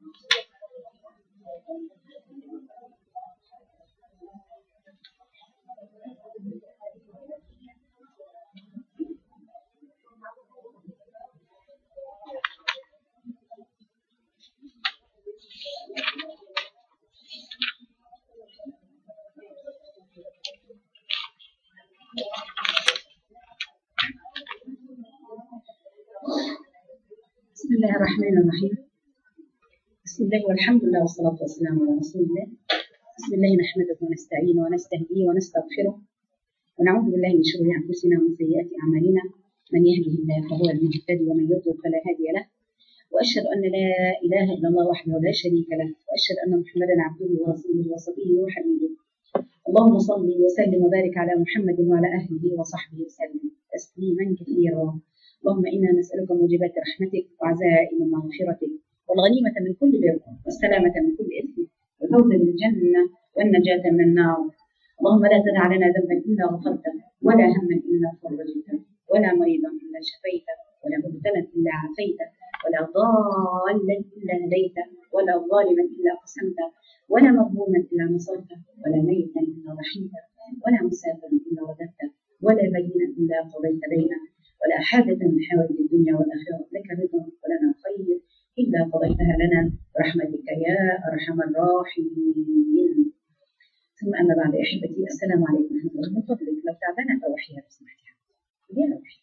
بسم الله الرحمن الرحيم بسم الله والحمد لله والصلاة والسلام على رسول الله بسم الله نحمده ونستعينه ونستهديه ونستغفره ونعوذ بالله من شرور أنفسنا ومن سيئات أعمالنا من يهده الله فهو المهتدي ومن يضلل فلا هادي له وأشهد أن لا إله إلا الله وحده لا شريك له وأشهد أن محمدا عبده ورسوله وصفيه وحبيبه اللهم صل وسلم وبارك على محمد وعلى أهله وصحبه وسلم تسليما كثيرا اللهم إنا نسألك موجبات رحمتك وعزائم مغفرتك والغنيمة من كل بر والسلامة من كل إثم والفوز بالجنة والنجاة من النار اللهم لا تدع لنا ذنبا إلا غفرته ولا هما إلا فرجته ولا مريضا إلا شفيته ولا مبتلا إلا عافيته ولا ضالا إلا هديته ولا ظالما إلا قسمته ولا مظلوما إلا نصرته ولا ميتا إلا رحمته ولا مسافرا إلا رددته ولا مدينا إلا قضيت دينه ولا حاجة من حوائج الدنيا والآخرة لك رضا ولنا خير إلا قضيتها لنا برحمتك يا أرحم الراحمين ثم أما بعد أحبتي السلام عليكم ورحمة الله من فضلك لو تعبانة أو أحيانا لو سمحتي يا روحي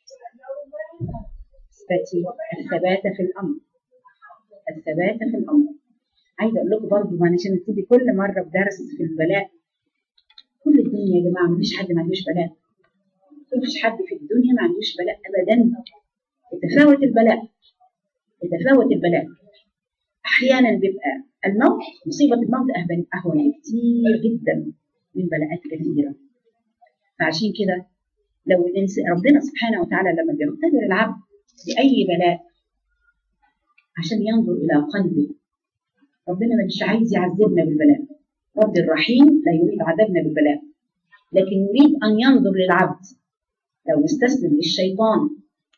اثبتي الثبات في الأمر الثبات في الأمر عايزة أقول لكم برضه عشان نبتدي كل مرة بدرس في البلاء كل الدنيا يا جماعة مفيش حد ما عندوش بلاء مفيش حد في الدنيا ما عندوش بلاء ابدا يتفاوت البلاء يتفاوت البلاء احيانا بيبقى الموت مصيبه الموت اهون اهون كتير جدا من بلاءات كثيره فعشان كده لو الانسان ربنا سبحانه وتعالى لما بيختبر العبد باي بلاء عشان ينظر الى قلبه ربنا مش عايز يعذبنا بالبلاء رب الرحيم لا يريد عذابنا بالبلاء لكن يريد ان ينظر للعبد لو استسلم للشيطان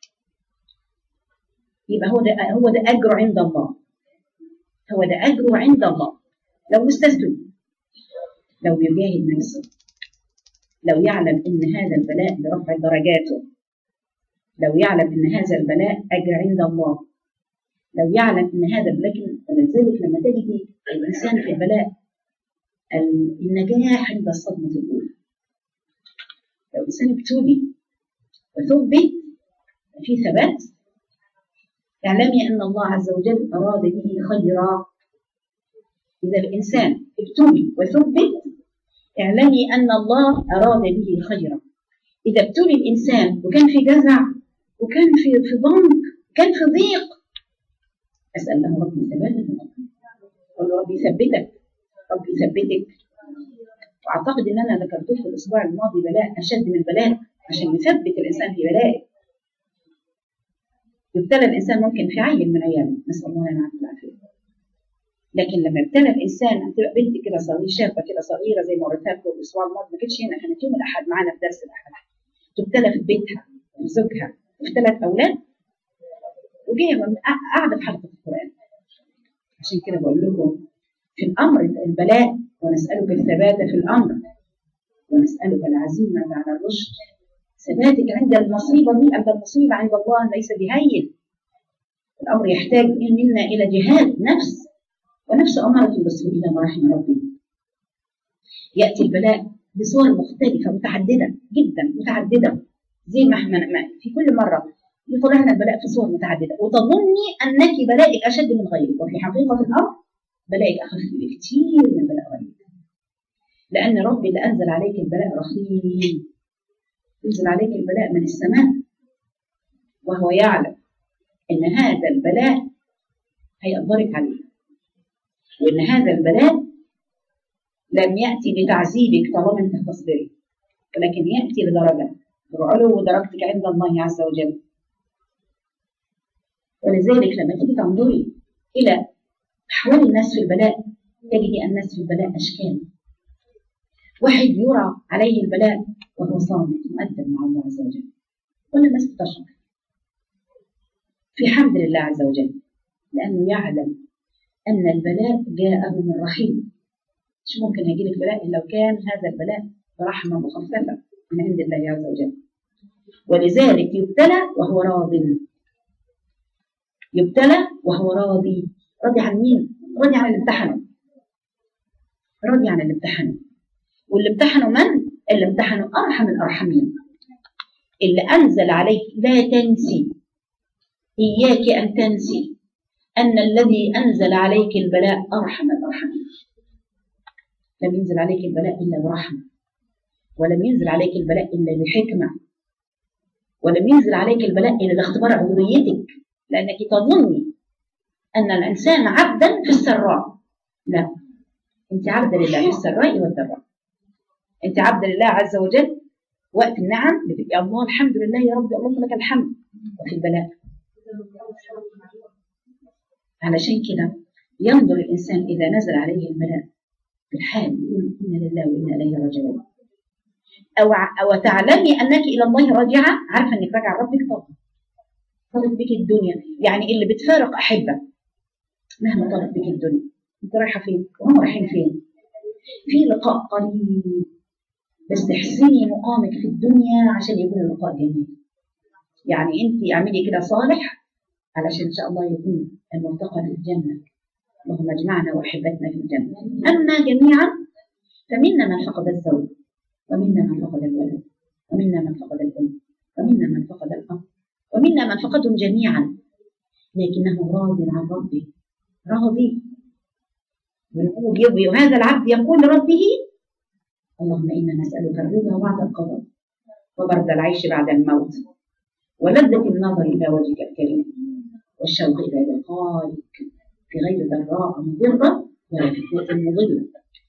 يبقى هو ده هو ده اجره عند الله هو ده اجره عند الله لو استسلم لو يجاهد نفسه لو يعلم ان هذا البلاء لرفع درجاته لو يعلم ان هذا البلاء اجر عند الله لو يعلم ان هذا لكن ولذلك لما تجد الانسان في البلاء النجاح عند الصدمه الاولى لو الانسان ابتلي وثبت في ثبات اعلمي ان الله عز وجل اراد به خيرا اذا الانسان ابتلي وثبت اعلمي ان الله اراد به خيرا اذا ابتلي الانسان وكان في جزع وكان في في ضنك كان في ضيق اسال له ربي ثباتا في الامر قل ربي ثبتك ربي ثبتك واعتقد ان انا ذكرته في الاسبوع الماضي بلاء اشد من بلاء عشان يثبت الانسان في بلائه يبتلى الانسان ممكن في عيل من عياله نسال الله لنا العافيه لكن لما ابتلى الانسان هتبقى بنت كده صغيره شابه كده صغيره زي ما وريتها لكم الاسبوع الماضي ما كانتش هنا كانت يوم الاحد معانا في درس الاحد تبتلى في بيتها في زوجها في ثلاث اولاد وجايه قاعده في حلقه القران عشان كده بقول لكم في الامر البلاء ونسالك الثبات في الامر ونسالك العزيمه على الرشد ثباتك عند المصيبة دي عند المصيبة عند الله ليس بهين الأمر يحتاج منا إلى جهاد نفس ونفس أمارة بالسوء إلى ما رحم ربي يأتي البلاء بصور مختلفة متعددة جدا متعددة زي ما احنا في كل مرة يطلع لنا البلاء في صور متعددة وتظني أنك بلائك أشد من غيرك وفي حقيقة الأمر بلائك أخف بكثير من بلاء غيرك لأن ربي اللي أنزل عليك البلاء رحيم ينزل عليك البلاء من السماء وهو يعلم ان هذا البلاء هيقدرك عليه وان هذا البلاء لم ياتي بتعذيبك طالما انت هتصبري ولكن ياتي لدرجه بعلو درجتك عند الله عز وجل ولذلك لما تيجي تنظري الى احوال الناس في البلاء تجدي الناس في البلاء اشكال واحد يرى عليه البلاء وهو صامت مؤدب مع الله عز وجل ولا الناس بتشعر في حمد لله عز وجل لأنه يعلم أن البلاء جاءه من رحيم مش ممكن هيجي لك بلاء إلا لو كان هذا البلاء برحمة مخففة من عند الله عز وجل ولذلك يبتلى وهو راض يبتلى وهو راضي راضي عن مين؟ راضي عن اللي امتحنه راضي عن اللي امتحنه واللي امتحنه من؟ اللي امتحنه أرحم الأرحمين اللي أنزل عليك لا تنسي إياك أن تنسي أن الذي أنزل عليك البلاء أرحم الأرحمين لم ينزل عليك البلاء إلا برحمة ولم ينزل عليك البلاء إلا بحكمة ولم ينزل عليك البلاء إلا لاختبار عبوديتك لأنك تظني أن الإنسان عبدا في السراء لا أنت عبدا لله في السراء والضراء أنت عبدا لله عز وجل وقت النعم بتبقى الله الحمد لله يا رب اللهم لك الحمد وفي البلاء علشان كده ينظر الإنسان إذا نزل عليه البلاء في الحال يقول إنا لله وإنا إليه راجعون أو أو تعلمي أنك إلى الله راجعة عارفة إنك راجعة ربك طبعا طلب بك الدنيا يعني اللي بتفارق أحبة مهما طلب بك الدنيا أنت رايحة فين؟ وهم رايحين فين؟ في لقاء قريب بس احسني مقامك في الدنيا عشان يكون اللقاء جميل يعني انت اعملي كده صالح علشان ان شاء الله يكون الملتقى في الجنه اللهم اجمعنا واحبتنا في الجنه اما جميعا فمنا من فقد الزوج ومنا من فقد الولد ومنا من فقد الام ومنا من فقد الاب ومنا من فقدهم جميعا لكنه راض عن ربه راضي وهذا العبد يقول لربه اللهم إنا نسألك الرضا بعد القضاء وبرد العيش بعد الموت ولذة النظر إلى وجهك الكريم والشوق إلى لقائك في غير ضراء مضرة ولا فتنة مضلة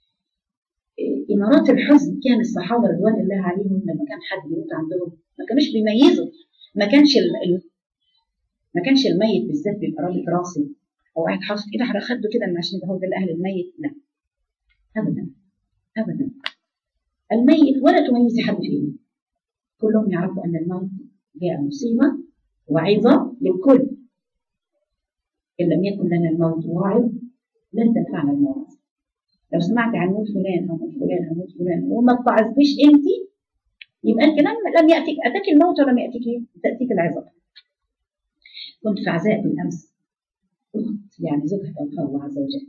إمارات الحزن كان الصحابة رضوان الله عليهم لما كان حد يموت عندهم ما كانوش بيميزوا ما كانش ال... ما كانش الميت بالذات بيبقى راجل راسي او قاعد حاطط ايده على خده كده عشان يبقى هو ده الاهل الميت لا ابدا ابدا الميت ولا تميزي حد فيهم كلهم يعرفوا ان الموت جاء مصيبه وعظه للكل ان لم يكن لنا الموت واعظ لن تنفعنا الموت لو سمعت عن موت فلان او موت فلان او موت فلان وما تتعظبيش انت يبقى انت لم لم ياتيك اتاك الموت ولم ياتيك تاتيك العظه كنت في عزاء بالامس اخت يعني زوجها توفى الله عز وجل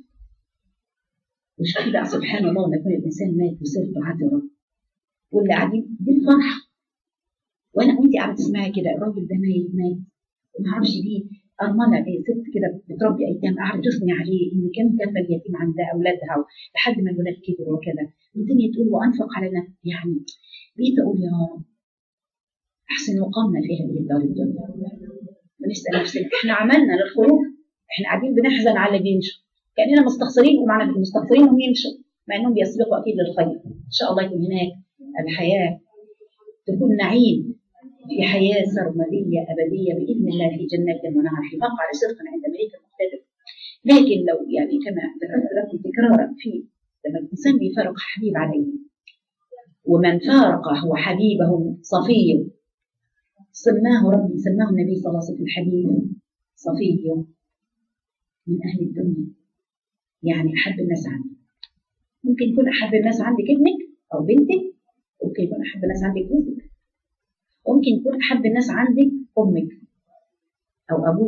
وشوفي بقى سبحان الله لما يكون الانسان مات وصرته عذره واللي قاعدين دي الفرحه وانا وانت قاعده تسمعي كده الراجل ده ميت مات وما اعرفش دي ارمله ايه ست كده بتربي ايتام قاعده تثني عليه ان كان كفى اليتيم عندها اولادها لحد ما الولاد كبروا وكذا والدنيا تقول وانفق علينا يعني بقيت اقول يا رب احسن وقامنا في هذه الدار الدنيا ونسال نفسنا احنا عملنا للخروج احنا قاعدين بنحزن على اللي بيمشوا كاننا مستخسرين ومعنا مستخسرين انهم يمشوا مع انهم بيسبقوا اكيد للخير ان شاء الله يكون هناك الحياه تكون نعيم في حياه سرمديه ابديه باذن الله في جنات ونهر في مقعد صدق عند ملك مقتدر لكن لو يعني كما ذكرت لكم تكرارا في لما الانسان بيفارق حبيب عليه ومن فارقه وحبيبه صفي سماه ربي سماه النبي صلى الله عليه وسلم الحبيب صفي من أهل الدنيا يعني أحب الناس عندك ممكن يكون أحب الناس عندك ابنك أو بنتك ممكن يكون أحب الناس عندك جوزك وممكن يكون أحب الناس عندك أمك أو أبوك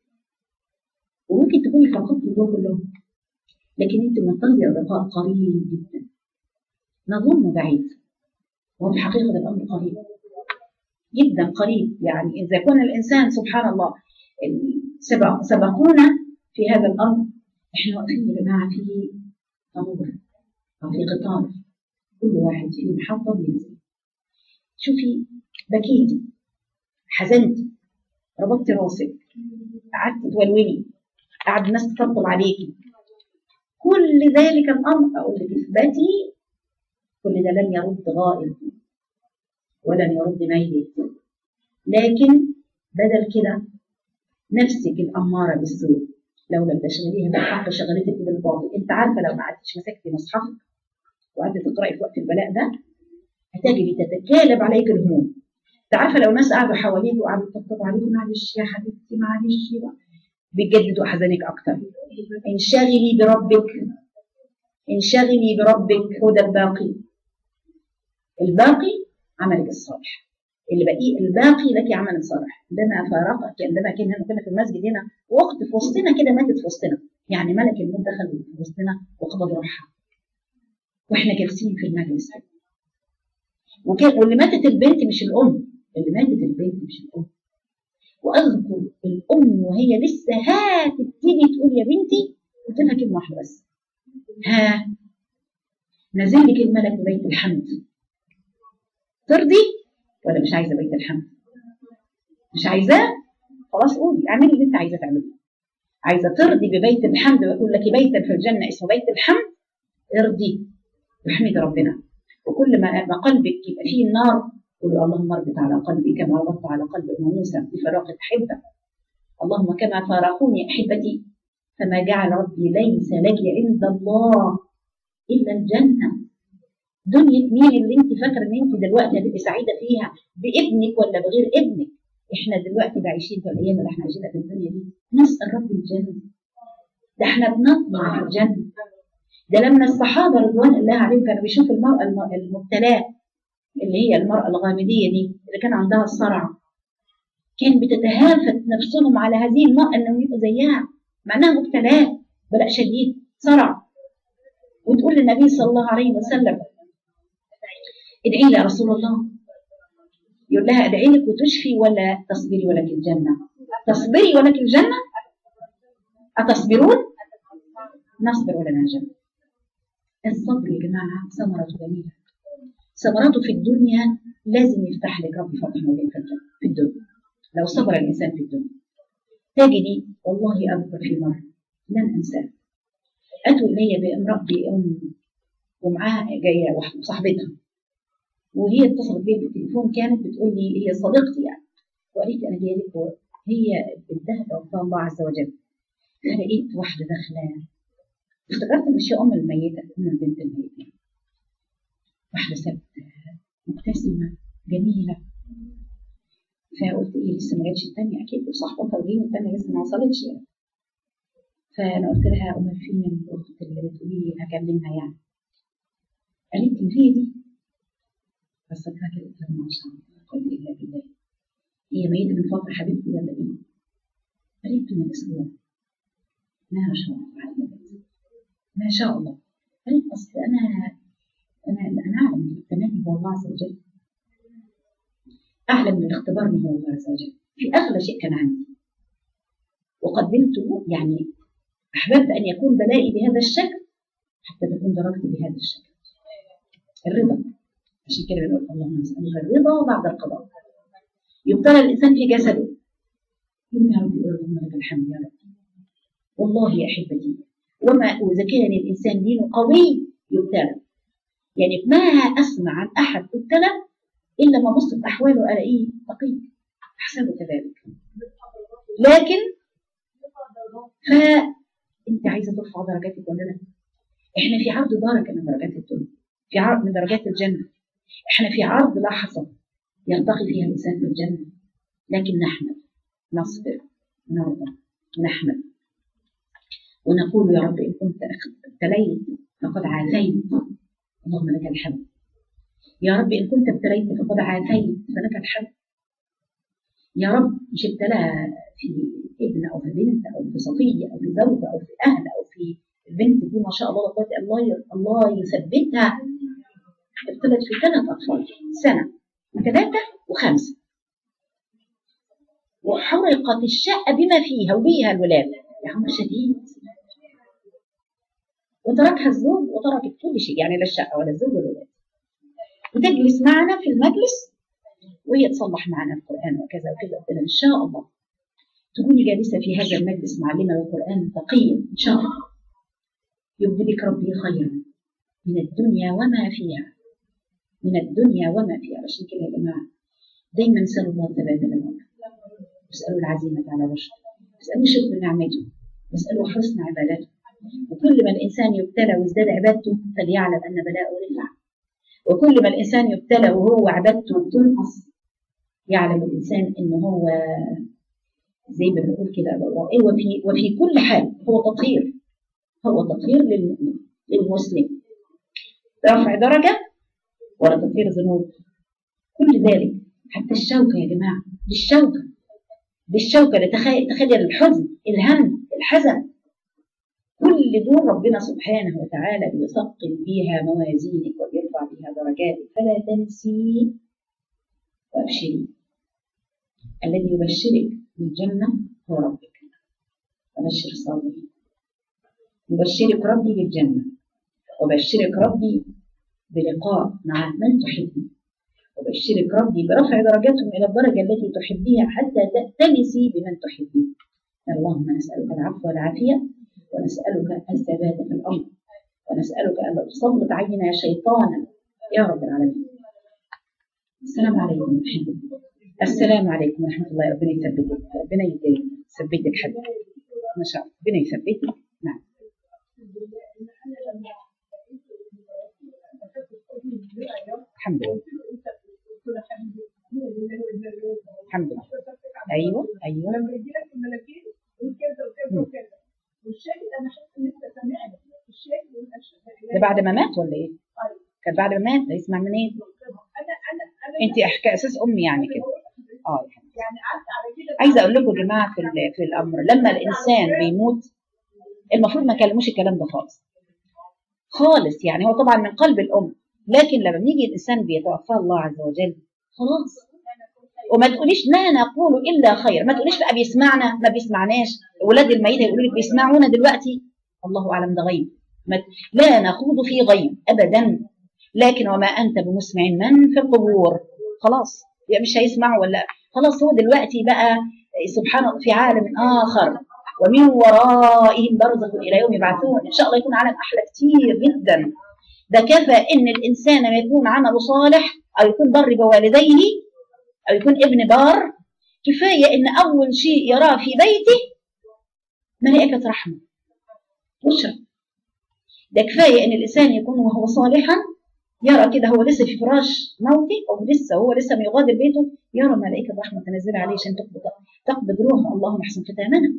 وممكن تكوني فقدت دول كلهم لكن أنت منتظرة لقاء قريب جدا نظن بعيد وهو في حقيقة الأمر قريب جدا قريب يعني إذا كان الإنسان سبحان الله سبق سبقونا في هذا الأمر إحنا واقفين يا جماعة في طابور أو في قطار كل واحد في محطة بينزل شوفي بكيتي حزنتي ربطتي راسك قعدت تولولي قعد الناس تطبطب عليكي كل ذلك الأمر أقول لك اثبتي كل ده لن يرد غائب ولن يرد ميت لكن بدل كده نفسك الأمارة بالسوء لو لم تشغليها بالحق شغلتك بالباطل انت عارفه لو ما قعدتش مسكتي مصحفك وقعدت تقراي في وقت البلاء ده هتجري تتكالب عليك الهموم انت عارفه لو ناس قعدوا حواليك وقعدوا يطبطبوا عليك معلش يا حبيبتي معلش بيجدد احزانك اكتر انشغلي بربك انشغلي بربك هو ده الباقي الباقي عملك الصالح اللي بقي الباقي لك عمل صالح عندما فارقك عندما كنا كنا في المسجد هنا وقت في وسطنا كده ماتت في وسطنا يعني ملك الموت دخل في وسطنا وقبض روحها واحنا جالسين في المجلس وكان واللي ماتت البنت مش الام اللي ماتت البنت مش الام واذكر الام وهي لسه هتبتدي تقول يا بنتي قلت لها كلمه واحده بس ها نزل لك الملك ببيت الحمد ترضي ولا مش عايزه بيت الحمد مش عايزاه خلاص قولي اعملي اللي انت عايزه تعمليه عايزه ترضي ببيت الحمد ويقول لك بيتا في الجنه اسمه بيت الحمد ارضي واحمدي ربنا وكل ما ما قلبك يبقى فيه النار قولي اللهم اربط على قلبي كما ربطت على قلب ام موسى بفراق احبه اللهم كما فارقوني احبتي فما جعل ربي ليس لك عند الله الا الجنه دنيا مين اللي انت فاكره ان انت دلوقتي هتبقي سعيده فيها بابنك ولا بغير ابنك احنا دلوقتي عايشين في الايام اللي احنا عايشينها في الدنيا دي نسال رب الجنه ده احنا بنطمع في الجنه ده لما الصحابه رضوان الله عليهم كانوا بيشوفوا المراه المبتلاه اللي هي المراه الغامديه دي اللي كان عندها الصرع كان بتتهافت نفسهم على هذه المراه انهم يبقوا زيها مع انها مبتلاه بلاء شديد صرع وتقول للنبي صلى الله عليه وسلم ادعي لي يا رسول الله يقول لها ادعي لك وتشفي ولا تصبري ولك الجنه تصبري ولك الجنه اتصبرون نصبر ولنا الجنه الصبر يا جماعه ثمرته جميله ثمرته في الدنيا لازم يفتح لك ربي فتح مبين في الدنيا لو صبر الانسان في الدنيا تجدي والله اذكر في مره لن انساه اتوا الي بامراه بام ومعاها جايه واحده صاحبتها وهي اتصلت بي بالتليفون كانت بتقول لي هي صديقتي يعني وقالت انا جايه لك هي بنتها توفاها الله عز وجل فلقيت واحده داخله افتكرت ان هي ام الميته ام البنت الميته واحده ست مبتسمه جميله فقلت ايه لسه ما جاتش الثانيه اكيد وصاحبتها وجيني الثانيه لسه ما وصلتش يعني فانا قلت لها امال فين الاخت اللي بتقولي لي هكلمها يعني قالت لي هي دي بس كانت قلت لها ما شاء الله قلت الا بالله هي ميتة من فترة حبيبتي ولا ايه؟ قالت لي من اسبوع ما شاء الله ما شاء الله قالت اصل انا انا انا اعلم ان التمني هو الله عز وجل اعلم من اختبارني هو الله عز وجل في اغلى شيء كان عندي وقدمته يعني احببت ان يكون بلائي بهذا الشكل حتى تكون درجتي بهذا الشكل الرضا عشان كده بنقول اللهم نسألك الرضا بعد القضاء يبتلى الإنسان في جسده يقول يا رب اللهم لك الحمد يا رب والله يا أحبتي وما إذا كان الإنسان دينه قوي يبتلى يعني ما أسمع عن أحد ابتلى إلا ما بص في أحواله ألاقيه تقي أحسبه كذلك لكن فأنت عايزة ترفع درجاتك ولا لا؟ إحنا في عرض درجة من درجات الدنيا في عرض من درجات الجنة احنا في عرض لحظة يرتقي فيها الإنسان في الجنة لكن نحمد نصبر نرضى نحمد ونقول يا رب إن كنت ابتليت فقد عافيت اللهم لك الحمد يا رب إن كنت ابتليت فقد عافيت فلك الحمد يا رب مش ابتلى في ابن أو في بنت أو في صفية أو في زوجة أو في أهل أو في البنت دي ما شاء الله الله الله يثبتها ابتدت في ثلاث أطفال سنة وثلاثة وخمسة وحرقت الشقة بما فيها وبيها الولاد يا عمر شديد وتركها الزوج وتركت كل شيء يعني لا الشقة ولا الزوج ولا الولاد وتجلس معنا في المجلس وهي تصلح معنا القرآن وكذا وكذا وكذا إن شاء الله تكوني جالسة في هذا المجلس معلمة القرآن تقيا إن شاء الله يبدلك ربي خيرا من الدنيا وما فيها من الدنيا وما فيها عشان كده يا جماعه دايما نسالوا الله ثبات الامر اسالوا العزيمه على رشد اسالوا شكر نعمته اسالوا حسن عبادته وكل ما الانسان يبتلى ويزداد عبادته فليعلم ان بلاءه رفع وكل ما الانسان يبتلى وهو عبادته تنقص يعلم الانسان ان هو زي ما بنقول كده إيه وفي وفي كل حال هو تطهير هو تطهير للمؤمن للمسلم رفع درجة ولا تطهير ذنوب كل ذلك حتى الشوكة يا جماعة دي الشوكة دي الشوكة تخيل تخيل الحزن الهم الحزن كل دول ربنا سبحانه وتعالى بيثقل بيها موازينك وبيرفع بيها درجاتك فلا تنسي وابشري الذي يبشرك بالجنة هو ربك وبشر الصابرين يبشرك ربي بالجنة وبشرك ربي بلقاء مع من تحبي وبشرك ربي برفع درجاتهم إلى الدرجة التي تحبيها حتى تأتمسي بمن تحبين اللهم نسألك العفو والعافية ونسألك الثبات في الأمر ونسألك أن لا تسلط علينا شيطانا يا رب العالمين السلام عليكم ورحمة الله السلام عليكم ورحمة الله ربنا يثبتك ربنا يثبتك حد ما شاء الله ربنا يثبتك نعم الحمد لله الحمد لله ايوه ايوه لما يجي لك الملاكين يقول كذا وكذا وكذا والشاهد انا حاسه ان انت سامعني الشاهد يقول اشهد ده بعد ما مات ولا ايه؟ كان بعد ما مات ده يسمع منين؟ انا انا انا انت احكي اساس امي يعني كده اه يعني قعدت على كده عايزه اقول لكم يا جماعه في ال- في الامر لما الانسان بيموت المفروض ما يكلموش الكلام ده خالص خالص يعني هو طبعا من قلب الام لكن لما بيجي الانسان بيتوفاه الله عز وجل خلاص وما تقوليش لا نقول الا خير ما تقوليش بقى بيسمعنا ما بيسمعناش ولاد الميت يقولوا لك بيسمعونا دلوقتي الله اعلم ده غيب ما ت- لا نخوض في غيب ابدا لكن وما انت بمسمع من في القبور خلاص يعني مش هيسمع ولا خلاص هو دلوقتي بقى سبحان الله في عالم اخر ومن ورائهم برزخ الى يوم يبعثون ان شاء الله يكون عالم احلى كتير جدا ده كفى ان الانسان ما يكون عمله صالح او يكون بر بوالديه او يكون ابن بار كفايه ان اول شيء يراه في بيته ملائكه رحمه بشرى ده كفايه ان الانسان يكون وهو صالحا يرى كده هو لسه في فراش موته او لسه هو لسه ما يغادر بيته يرى ملائكه رحمه تنزل عليه عشان تقبض تقبض روحه اللهم احسن ختامنا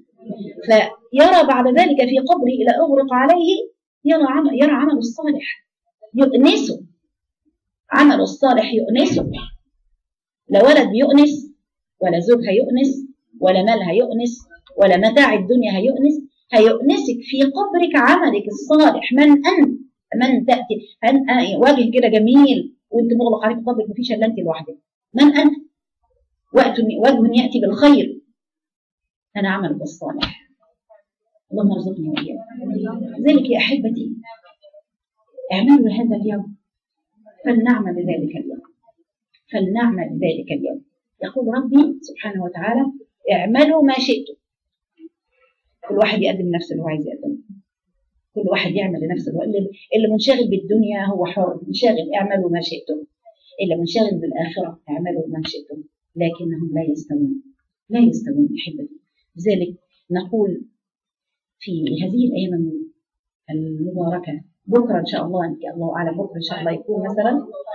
فيرى بعد ذلك في قبره الى اغرق عليه يرى عمل يرى عمله الصالح يؤنسه عمله الصالح يؤنسه لا ولد بيؤنس ولا زوج هيؤنس ولا مال هيؤنس ولا متاع الدنيا هيؤنس هيؤنسك في قبرك عملك الصالح من أنت من تأتي أن آه، وجه كده جميل وانت مغلق عليك قبرك مفيش الا انت لوحدك من أنت وقت وجه يأتي بالخير أنا عملك الصالح اللهم ارزقني وإياك ذلك يا أحبتي اعملوا هذا اليوم فلنعمل بذلك اليوم فلنعمل بذلك اليوم يقول ربي سبحانه وتعالى اعملوا ما شئتم كل واحد يقدم نفسه اللي هو عايز يقدمه كل واحد يعمل لنفسه اللي, اللي- اللي منشغل بالدنيا هو حر منشغل اعملوا ما شئتم اللي منشغل بالآخرة اعملوا ما شئتم لكنهم لا يستوون لا يستوون أحبتي لذلك نقول في هذه الأيام المباركة بكرة إن شاء الله إن الله أعلم بكرة إن شاء الله يكون مثلا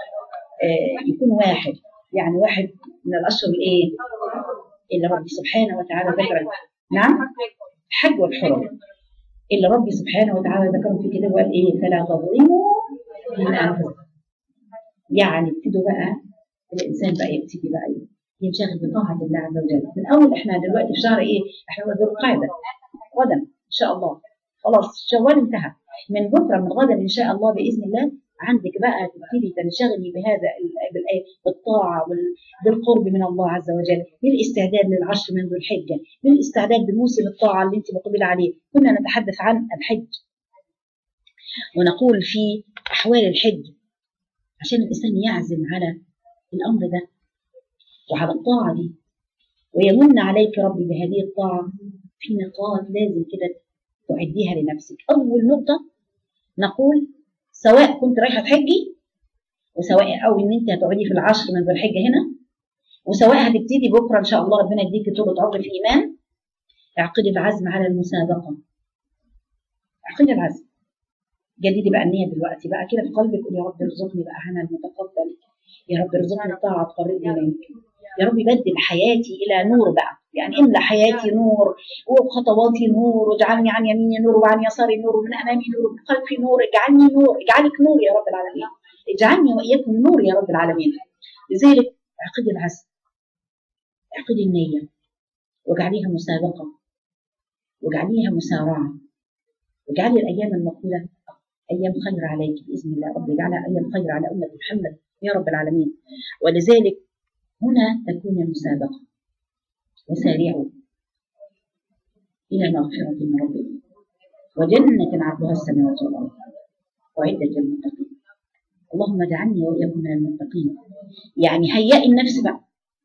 آه، يكون واحد يعني واحد من الأشهر الإيه اللي ربي سبحانه وتعالى ذكر نعم الحج والحرم اللي ربي سبحانه وتعالى ذكرهم في كتابه وقال إيه فلا تظلموا من أنفسكم يعني ابتدوا بقى الإنسان بقى يبتدي بقى ينشغل بطاعة الله عز وجل من أول إحنا دلوقتي في شهر إيه إحنا ذو القعدة غدا إن شاء الله خلاص شوال انتهى من بكرة من غدا إن شاء الله بإذن الله عندك بقى تبتدي تنشغلي بهذا ال- بالآية بالطاعة وال- بالقرب من الله عز وجل بالاستعداد للعشر من ذو الحجة بالاستعداد بموسم الطاعة اللي انت مقبلة عليه كنا نتحدث عن الحج ونقول في أحوال الحج عشان الإنسان يعزم على الأمر ده وعلى الطاعة دي ويمن عليك ربي بهذه الطاعة في نقاط لازم كده تعديها لنفسك أول نقطة نقول سواء كنت رايحة تحجي وسواء أو إن أنت هتقعدي في العشر من ذو الحجة هنا وسواء هتبتدي بكرة إن شاء الله ربنا يديك طولة عمر في إيمان اعقدي العزم على المسابقة اعقدي العزم جددي بقى النية دلوقتي بقى كده في قلبك قولي يا رب ارزقني بقى عمل متقبل يا رب ارزقني الطاعة تقربني إليك يا رب بدل حياتي الى نور بقى يعني املى حياتي نور وخطواتي نور واجعلني عن يميني نور وعن يساري نور ومن امامي نور ومن خلفي نور اجعلني نور اجعلك نور يا رب العالمين اجعلني واياكم نور يا رب العالمين لذلك اعقدي العزم اعقدي النيه واجعليها مسابقه واجعليها مسارعه واجعلي الايام المقبله ايام خير عليك باذن الله رب اجعلها ايام خير على امه محمد يا رب العالمين ولذلك هنا تكون المسابقه وسارعوا إلى مغفرة من ربكم وجنة عرضها السماوات والأرض وعدة للمتقين اللهم اجعلني وإياكم من المتقين يعني هيئي النفس بقى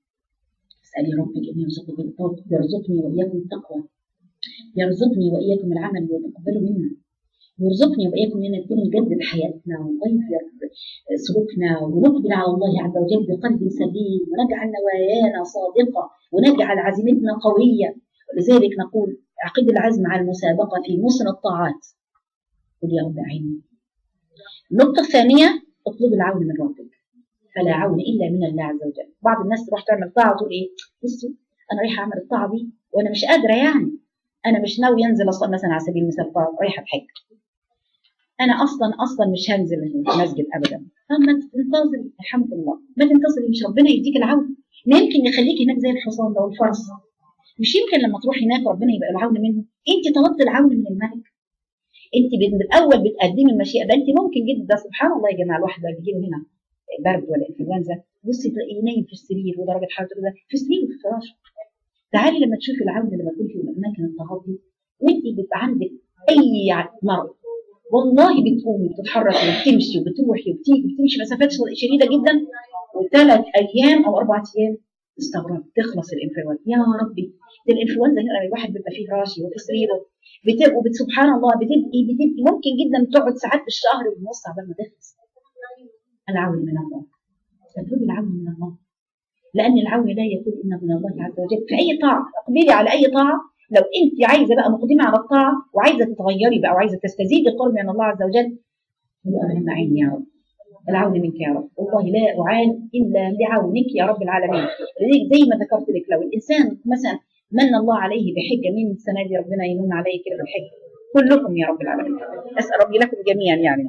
اسألي ربك أن يرزقك بالتوبة يرزقني وإياكم التقوى يرزقني وإياكم العمل ويتقبله منا يرزقني وإياكم أن نجدد حياتنا ونغير سلوكنا ونقبل على الله عز وجل بقلب سليم ونجعل نوايانا صادقة ونجعل عزيمتنا قوية ولذلك نقول اعقد العزم على المسابقة في موسم الطاعات قل يا رب أعيني النقطة الثانية اطلب العون من ربك فلا عون إلا من الله عز وجل بعض الناس تروح تعمل طاعة وتقول إيه بصوا أنا رايحة أعمل الطاعة دي وأنا مش قادرة يعني أنا مش ناوي ينزل أصلا مثلا على سبيل المثال طاعة رايحة بحج انا اصلا اصلا مش هنزل المسجد ابدا فما تنتظري الحمد لله ما تنتظري مش ربنا يديك العون ما يمكن يخليك هناك زي الحصان ده والفرس مش يمكن لما تروحي هناك ربنا يبقى العون منه انت طلبت العون من الملك انت من الاول بتقدمي المشيئه ده انت ممكن جدا سبحان الله يا جماعه الواحد بيجي له هنا برد ولا انفلونزا بصي تلاقيه نايم في السرير ودرجه حرارته كده في السرير وفي الفراش تعالي لما تشوفي العون لما تكون في اماكن التغطي وانت بيبقى عندك اي مرض والله بتقومي بتتحركي وبتمشي وبتروحي وبتيجي وبتمشي مسافات شديده جدا وثلاث ايام او اربع ايام استغرب تخلص الانفلونزا يا ربي ده الانفلونزا هنا الواحد بيبقى فيه راشي وفي سريره بتبقى وبت سبحان الله بتبقي بتبقي ممكن جدا تقعد ساعات في الشهر ونص عبال ما تخلص العون من الله تطلبي العون من الله لان العون لا يكون الا من الله عز وجل في اي طاعه اقبلي على اي طاعه لو انت عايزه بقى مقدمه على الطاعه وعايزه تتغيري بقى وعايزه تستزيدي قرب من الله عز وجل اللهم اعيني يا رب العون منك يا رب والله لا اعان الا بعونك يا رب العالمين زي ما ذكرت لك لو الانسان مثلا من الله عليه بحجه من السنه دي ربنا يمن عليه كده بالحجه كلكم يا رب العالمين اسال ربي لكم جميعا يعني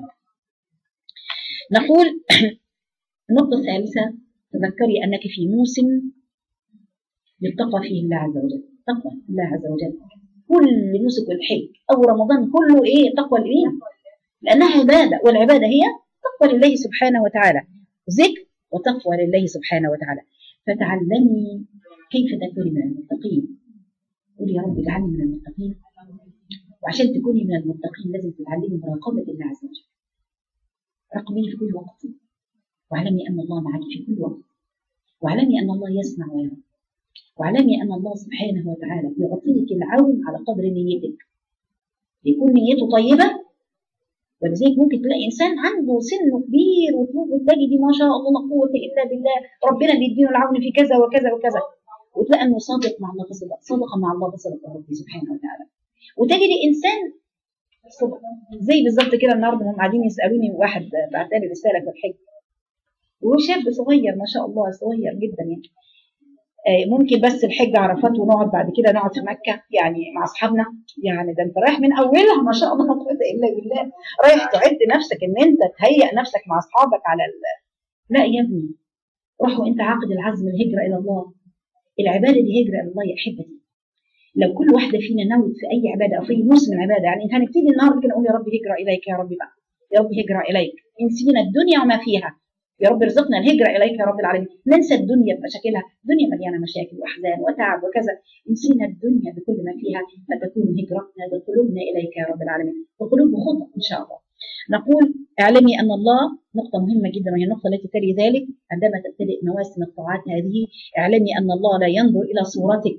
نقول النقطه الثالثه تذكري انك في موسم يلتقى فيه الله عز وجل تقوى الله عز وجل كل نسك الحج او رمضان كله ايه تقوى الايه لانها عباده والعباده هي تقوى لله سبحانه وتعالى ذكر وتقوى لله سبحانه وتعالى فتعلمي كيف تكوني من المتقين قولي يا رب اجعلني من المتقين وعشان تكوني من المتقين لازم تتعلمي مراقبه الله عز وجل راقبيه في كل وقت واعلمي ان الله معك في كل وقت واعلمي ان الله يسمع ويرى واعلمي ان الله سبحانه وتعالى يعطيك العون على قدر نيتك يكون نيته طيبه ولذلك ممكن تلاقي انسان عنده سن كبير وتجدي ما شاء الله لا قوه الا بالله ربنا بيديله العون في كذا وكذا وكذا وتلاقي انه صادق مع الله فصدق صدق مع الله فصدق ربي سبحانه وتعالى وتجدي انسان صدق زي بالظبط كده النهارده هم قاعدين يسالوني واحد بعت لي رساله في الحج وهو شاب صغير ما شاء الله صغير جدا يعني ممكن بس الحج عرفات ونقعد بعد كده نقعد في مكه يعني مع اصحابنا يعني ده انت رايح من اولها ما شاء الله لا قوه الا بالله رايح تعد نفسك ان انت تهيئ نفسك مع اصحابك على ال... لا يا ابني روح وانت عاقد العزم الهجره الى الله العباده دي هجره الى الله يا احبتي لو كل واحده فينا نوت في اي عباده او في موسم العباده يعني هنبتدي النهارده كده نقول يا رب هجره اليك يا رب بقى يا رب هجره اليك نسينا الدنيا وما فيها يا رب ارزقنا الهجرة إليك يا رب العالمين ننسى الدنيا بمشاكلها الدنيا مليانة مشاكل وأحزان وتعب وكذا نسينا الدنيا بكل ما فيها فتكون هجرتنا بقلوبنا إليك يا رب العالمين وقلوب خطأ إن شاء الله نقول اعلمي أن الله نقطة مهمة جدا وهي النقطة التي تلي ذلك عندما تبتدئ مواسم الطاعات هذه اعلمي أن الله لا ينظر إلى صورتك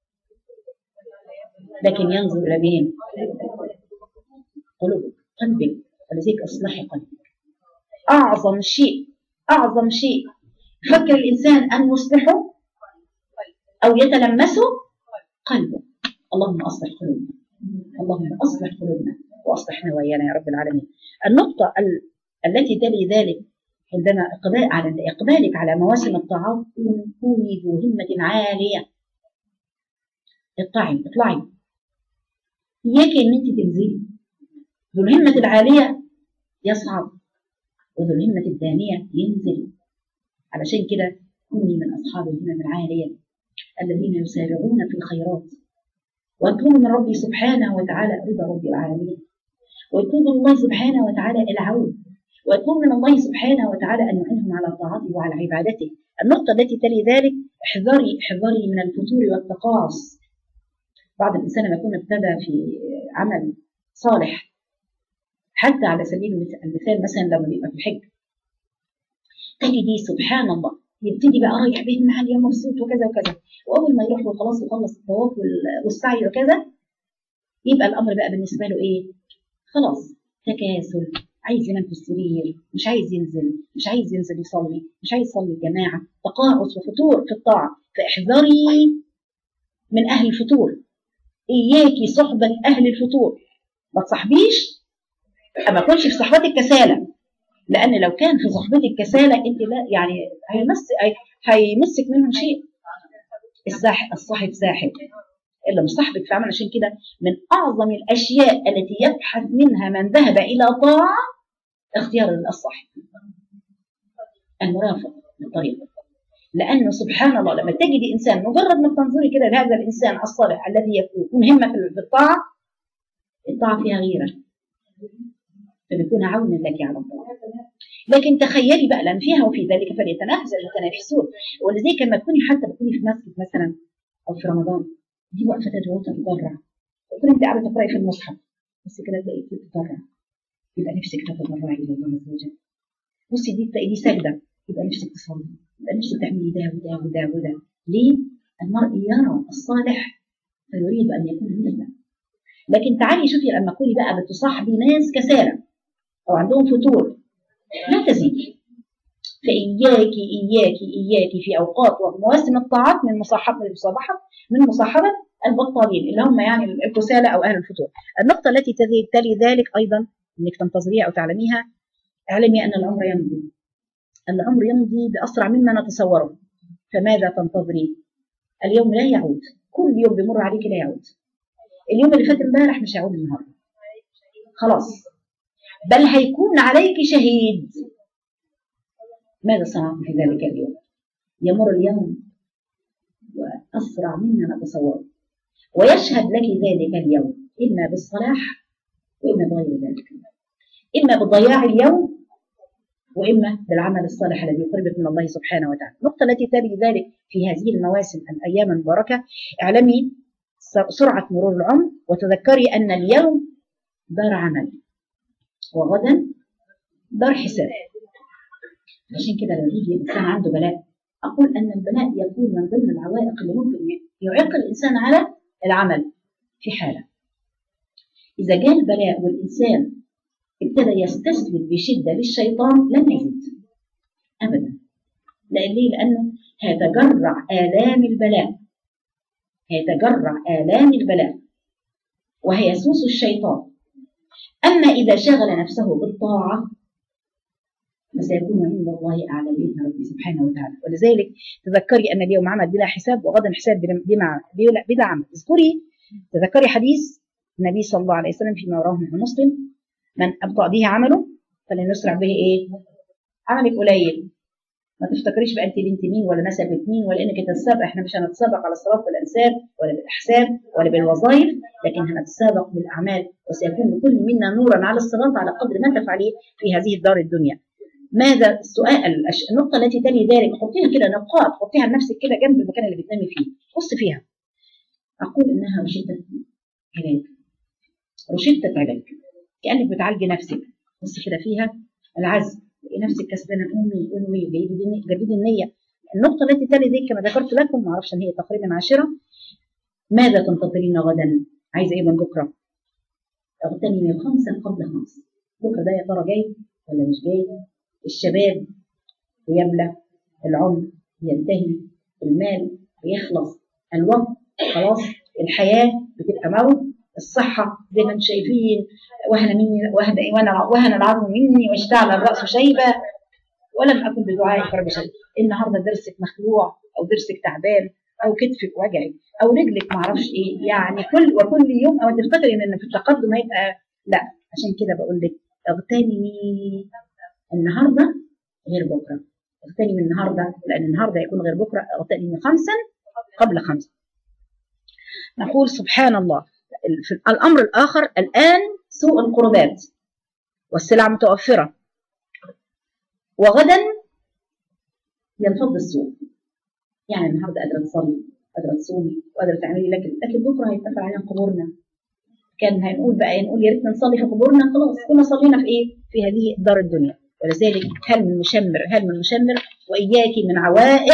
لكن ينظر إلى مين؟ قلوبك قلبك ولذلك اصلحي قلبك أعظم شيء أعظم شيء فكر الإنسان أن يصلحه أو يتلمسه قلبه اللهم أصلح قلوبنا اللهم أصلح قلوبنا وأصلح نوايانا يا رب العالمين النقطة ال... التي تلي ذلك عندما إقبال على إقبالك على مواسم الطاعات كوني ذو همة عالية اطلعي اطلعي إياك إن أنت تنزلي ذو الهمة العالية يصعد وذو الهمة الدانية ينزل علشان كده كوني من أصحاب الهمم العالية الذين يسارعون في الخيرات ويطلبوا من ربي سبحانه وتعالى رضا رب العالمين ويطلب من الله سبحانه وتعالى العون ويطلب من الله سبحانه وتعالى أن يعينهم على طاعته وعلى عبادته النقطة التي تلي ذلك احذري احذري من الفتور والتقاص بعض الإنسان لما يكون ابتدى في عمل صالح حتى على سبيل المثال مثلا لما بيبقى في الحج تجدي سبحان الله يبتدي بقى رايح بيت محل مبسوط وكذا وكذا واول ما يروح وخلاص يخلص الطواف والسعي وكذا يبقى الامر بقى بالنسبه له ايه؟ خلاص تكاسل عايز ينام في السرير مش عايز ينزل مش عايز ينزل يصلي مش عايز يصلي الجماعه تقاعس وفتور في الطاعه فاحذري من اهل الفتور اياكي صحبه اهل الفتور ما تصاحبيش ما تكونش في صحبتك كساله لان لو كان في صحبتك كساله انت لا يعني هيمس هيمسك منهم شيء الساحب الصاحب ساحب الا مش صاحبك في عمل عشان كده من اعظم الاشياء التي يبحث منها من ذهب الى طاعه اختيار الصاحب المرافق للطريق لانه سبحان الله لما تجد انسان مجرد ما تنظري كده لهذا الانسان الصالح الذي يكون همه في الطاعه الطاعه فيها غيره فبيكون عونا لك على الله لكن تخيلي بقى لان فيها وفي ذلك فليتنافس المتنافسون ولذلك لما تكوني حتى بتكوني في مسجد مثلا او في رمضان دي وقفه تدعو تتضرع تكون انت قاعده تقراي في المصحف بس كده تلاقي تتضرع يبقى نفسك تتضرعي الى الله عز وجل بصي دي تلاقي دي سجده يبقى نفسك تصلي يبقى نفسك تعملي ده وده وده وده ليه؟ المرء يرى الصالح فيريد ان يكون مثله لكن تعالي شوفي لما تكوني بقى بتصاحبي ناس كسالى او عندهم فتور لا تزيدي فإياك إياك إياك في أوقات ومواسم الطاعات من مصاحبة المصابحة من مصاحبة البطالين اللي هم يعني الكسالى أو أهل الفتور النقطة التي تلي ذلك أيضا أنك تنتظريها أو تعلميها اعلمي أن العمر يمضي العمر يمضي بأسرع مما نتصوره فماذا تنتظري اليوم لا يعود كل يوم بيمر عليك لا يعود اليوم اللي فات امبارح مش هيعود النهارده خلاص بل هيكون عليك شهيد ماذا صنعت في ذلك اليوم يمر اليوم وأسرع مما نتصور ويشهد لك ذلك اليوم إما بالصلاح وإما بغير ذلك إما بضياع اليوم وإما بالعمل الصالح الذي يقربك من الله سبحانه وتعالى النقطة التي تلي ذلك في هذه المواسم الأيام المباركة اعلمي سرعة مرور العمر وتذكري أن اليوم دار عمل وغدا دار حساب عشان كده لما يجي الانسان عنده بلاء اقول ان البلاء يكون من ضمن العوائق اللي ممكن يعيق الانسان على العمل في حاله اذا جاء البلاء والانسان ابتدى يستسلم بشده للشيطان لن يزيد ابدا لان ليه لانه هيتجرع الام البلاء هيتجرع الام البلاء وهيسوس الشيطان أما إذا شغل نفسه بالطاعة فسيكون عند الله أعلى بإذن ربي سبحانه وتعالى ولذلك تذكري أن اليوم عمل بلا حساب وغدا حساب بلا, بلا عمل اذكري تذكري حديث النبي صلى الله عليه وسلم فيما رواه ابن مسلم من أبطأ به عمله فلن يسرع به إيه؟ عملك قليل ما تفتكريش بقى انت بنت مين ولا نسبت مين ولا انك تتسابق احنا مش هنتسابق على الصلاه بالانساب ولا بالاحساب ولا بالوظائف لكن هنتسابق بالاعمال وسيكون لكل منا نورا على الصراط على قدر ما تفعليه في هذه الدار الدنيا. ماذا السؤال النقطه التي تلي ذلك حطيها كده نقاط حطيها لنفسك كده جنب المكان اللي بتنامي فيه بص فيها. اقول انها روشته علاج روشته علاج كانك بتعالجي نفسك بص كده فيها العزم نفسك كسبانه قومي قومي جديد النيه النقطه التي تلي ذيك كما ذكرت لكم ما اعرفش ان هي تقريبا عاشره ماذا تنتظرين غدا عايزه ايه من بكره اغتنمي خمسا قبل خمس بكره ده يا ترى جاي ولا مش جاي الشباب يملى العمر ينتهي المال يخلص الوقت خلاص الحياه بتبقى موت الصحة زي ما انتم شايفين وهن مني وهن وهن وهن العظم مني واشتعل الرأس شيبة ولم اكن بدعائك رب شقيا النهارده درسك مخلوع او درسك تعبان او كتفك وجعك او رجلك معرفش ايه يعني كل وكل يوم او تفتكري ان في التقدم هيبقى لا عشان كده بقول لك اغتنمي النهارده غير بكره اغتنمي النهارده لان النهارده يكون غير بكره اغتنمي خمسا قبل خمسه نقول سبحان الله في الامر الاخر الان سوء القربات والسلع متوفره وغدا ينفض السوء يعني النهارده قادره تصلي قادره تصومي وقادره تعملي لكن لكن بكره هيتقفل علينا قبورنا كان هنقول بقى نقول يا ريتنا نصلي في قبورنا خلاص كنا صلينا في ايه؟ في هذه دار الدنيا ولذلك هل من مشمر هل من مشمر واياك من عوائق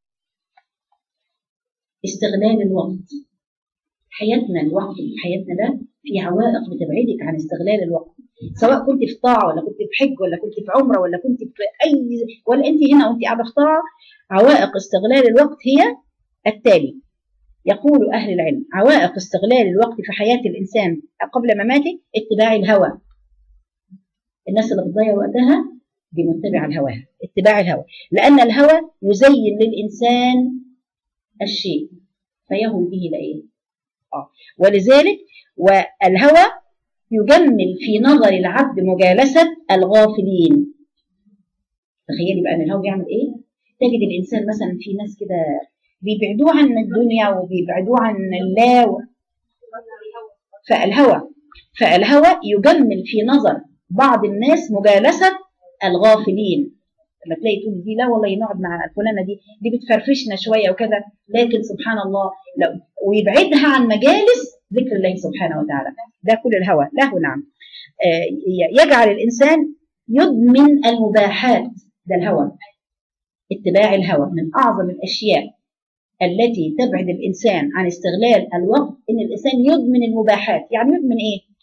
استغلال الوقت حياتنا الوقت اللي حياتنا ده في عوائق بتبعدك عن استغلال الوقت سواء كنت في طاعه ولا كنت في حج ولا كنت في عمره ولا كنت في اي ولا انت هنا وانت قاعده في طاعه عوائق استغلال الوقت هي التالي يقول اهل العلم عوائق استغلال الوقت في حياه الانسان قبل مماته اتباع الهوى الناس اللي بتضيع وقتها دي متبعه الهوى اتباع الهوى لان الهوى يزين للانسان الشيء فيهوي به لايه اه ولذلك والهوى يجمل في نظر العبد مجالسة الغافلين تخيلي بقى ان الهوى بيعمل ايه تجد الانسان مثلا في ناس كده بيبعدوه عن الدنيا وبيبعدوه عن الله و... فالهوى فالهوى يجمل في نظر بعض الناس مجالسة الغافلين لما تلاقي تقول دي لا والله نقعد مع الفلانه دي دي بتفرفشنا شويه وكذا لكن سبحان الله لو ويبعدها عن مجالس ذكر الله سبحانه وتعالى ده كل الهوى له نعم آه يجعل الانسان يدمن المباحات ده الهوى اتباع الهوى من اعظم الاشياء التي تبعد الانسان عن استغلال الوقت ان الانسان يدمن المباحات يعني يدمن ايه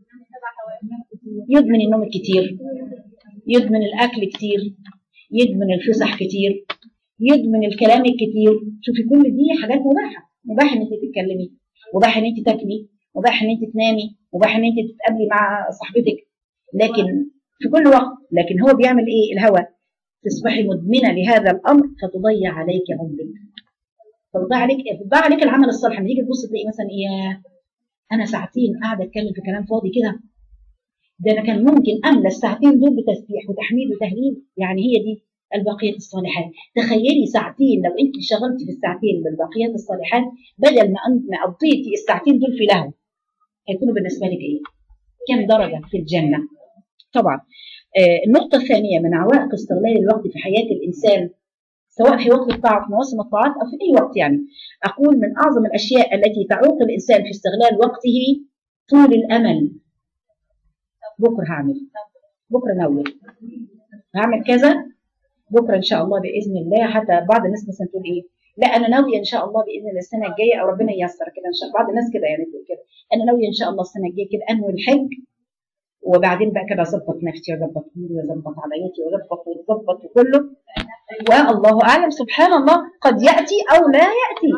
يدمن النوم الكتير يدمن الاكل كتير يدمن الفسح كتير يدمن الكلام الكتير شوفي كل دي حاجات مباحه مباح ان انت تتكلمي مباح ان انت تاكلي مباح ان انت تنامي مباح ان انت تتقابلي مع صاحبتك لكن في كل وقت لكن هو بيعمل ايه الهوى تصبحي مدمنه لهذا الامر فتضيع عليك عمرك فتضيع عليك بتضيع عليك العمل الصالح لما تيجي تبص تلاقي مثلا ايه انا ساعتين قاعده اتكلم في كلام فاضي كده ده انا كان ممكن املى الساعتين دول بتسبيح وتحميد وتهليل يعني هي دي البقيات الصالحات تخيلي ساعتين لو انت شغلتي في الساعتين بالبقيات الصالحات بدل ما ما قضيتي الساعتين دول في لهو هيكونوا بالنسبه لك ايه كم درجه في الجنه طبعا آه النقطه الثانيه من عوائق استغلال الوقت في حياه الانسان سواء في وقت الطاعه في مواسم الطاعات او في اي وقت يعني اقول من اعظم الاشياء التي تعوق الانسان في استغلال وقته طول الامل بكره هعمل بكره ناويه هعمل كذا بكره ان شاء الله باذن الله حتى بعض الناس مثلا تقول ايه لا انا ناويه ان شاء الله باذن الله السنه الجايه او ربنا ييسر كده ان شاء الله بعض الناس كده يعني تقول كده انا ناويه ان شاء الله السنه الجايه كده انوي الحج وبعدين بقى كده اظبط نفسي واظبط اموري واظبط عملياتي واظبط واظبط وكله والله اعلم سبحان الله قد ياتي او لا ياتي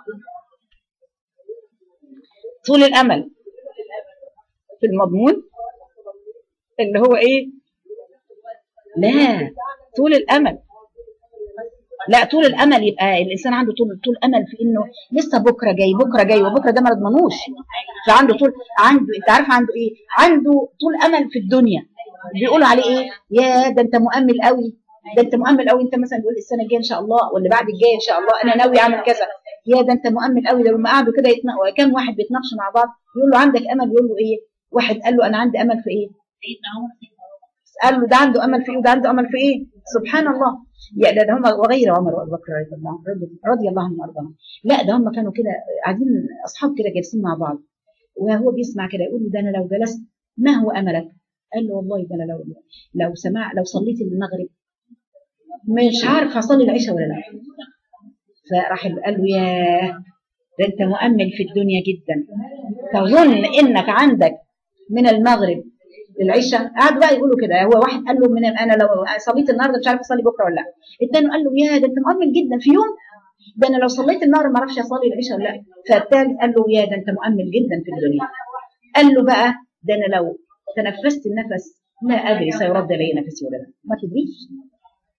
طول الامل في المضمون اللي هو ايه لا طول الامل لا طول الامل يبقى الانسان عنده طول طول امل في انه لسه بكره جاي بكره جاي وبكره ده ما نضمنوش فعنده طول عنده انت عارف عنده ايه عنده طول امل في الدنيا بيقولوا عليه ايه يا ده انت مؤمل قوي ده انت مؤمل قوي انت مثلا تقول السنه الجايه ان شاء الله ولا بعد الجايه ان شاء الله انا ناوي اعمل كذا يا ده انت مؤمل قوي ده لما قعدوا كده يتناقوا كام واحد بيتناقشوا مع بعض يقول له عندك امل يقول له ايه واحد قال له انا عندي امل في ايه قال له ده عنده امل في ايه وده عنده امل في ايه سبحان الله يا ده, ده هم وغير عمر وابو بكر رضي الله رضي الله عنهم وارضاهم لا ده هم كانوا كده قاعدين اصحاب كده جالسين مع بعض وهو بيسمع كده يقول له ده انا لو جلست ما هو املك؟ قال له والله ده انا لو لو سمع لو صليت المغرب مش عارف هصلي العشاء ولا لا فراح قال له ياه ده انت مؤمل في الدنيا جدا تظن انك عندك من المغرب للعشاء قعدوا بقى يقولوا كده هو واحد قال له من انا لو صليت النهارده مش عارف اصلي بكره ولا لا الثاني قال له يا ده انت مؤمن جدا في يوم ده انا لو صليت النهارده ما اعرفش اصلي العشاء ولا لا فالثالث قال له يا ده انت مؤمن جدا في الدنيا قال له بقى ده انا لو تنفست النفس لا ادري سيرد الي نفسي ولا لا ما تدريش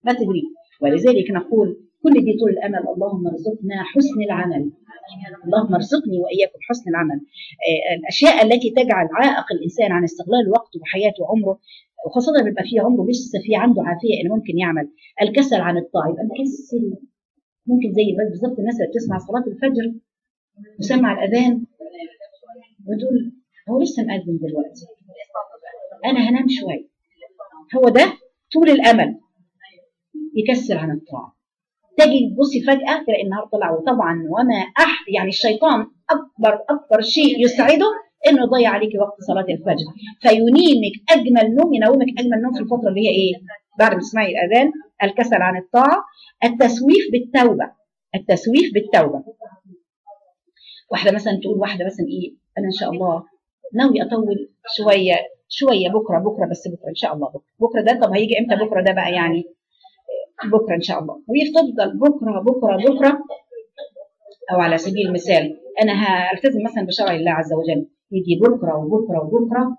ما تدري ولذلك نقول كل دي طول الامل اللهم ارزقنا حسن العمل اللهم ارزقني واياكم حسن العمل آه، الاشياء التي تجعل عائق الانسان عن استغلال وقته وحياته وعمره وخاصه لما يبقى فيه عمره لسه في عنده عافيه انه ممكن يعمل الكسل عن الطاعه يبقى مكسل ممكن زي بالظبط الناس اللي بتسمع صلاه الفجر وسمع الاذان وتقول هو لسه مقدم دلوقتي انا هنام شويه هو ده طول الامل يكسر عن الطاعه تجي تبصي فجاه تلاقي النهار طلع وطبعا وما اح يعني الشيطان اكبر اكبر شيء يسعده انه يضيع عليك وقت صلاه الفجر فينيمك اجمل نوم ينومك اجمل نوم في الفتره اللي هي ايه؟ بعد ما تسمعي الاذان الكسل عن الطاعه التسويف بالتوبه التسويف بالتوبه واحده مثلا تقول واحده مثلا ايه انا ان شاء الله ناوي اطول شويه شويه بكره بكره بس بكره ان شاء الله بكره بكره ده طب هيجي امتى بكره ده بقى يعني بكره ان شاء الله وهي تفضل بكره بكره بكره او على سبيل المثال انا هلتزم مثلا بشرع الله عز وجل يجي بكره وبكره وبكره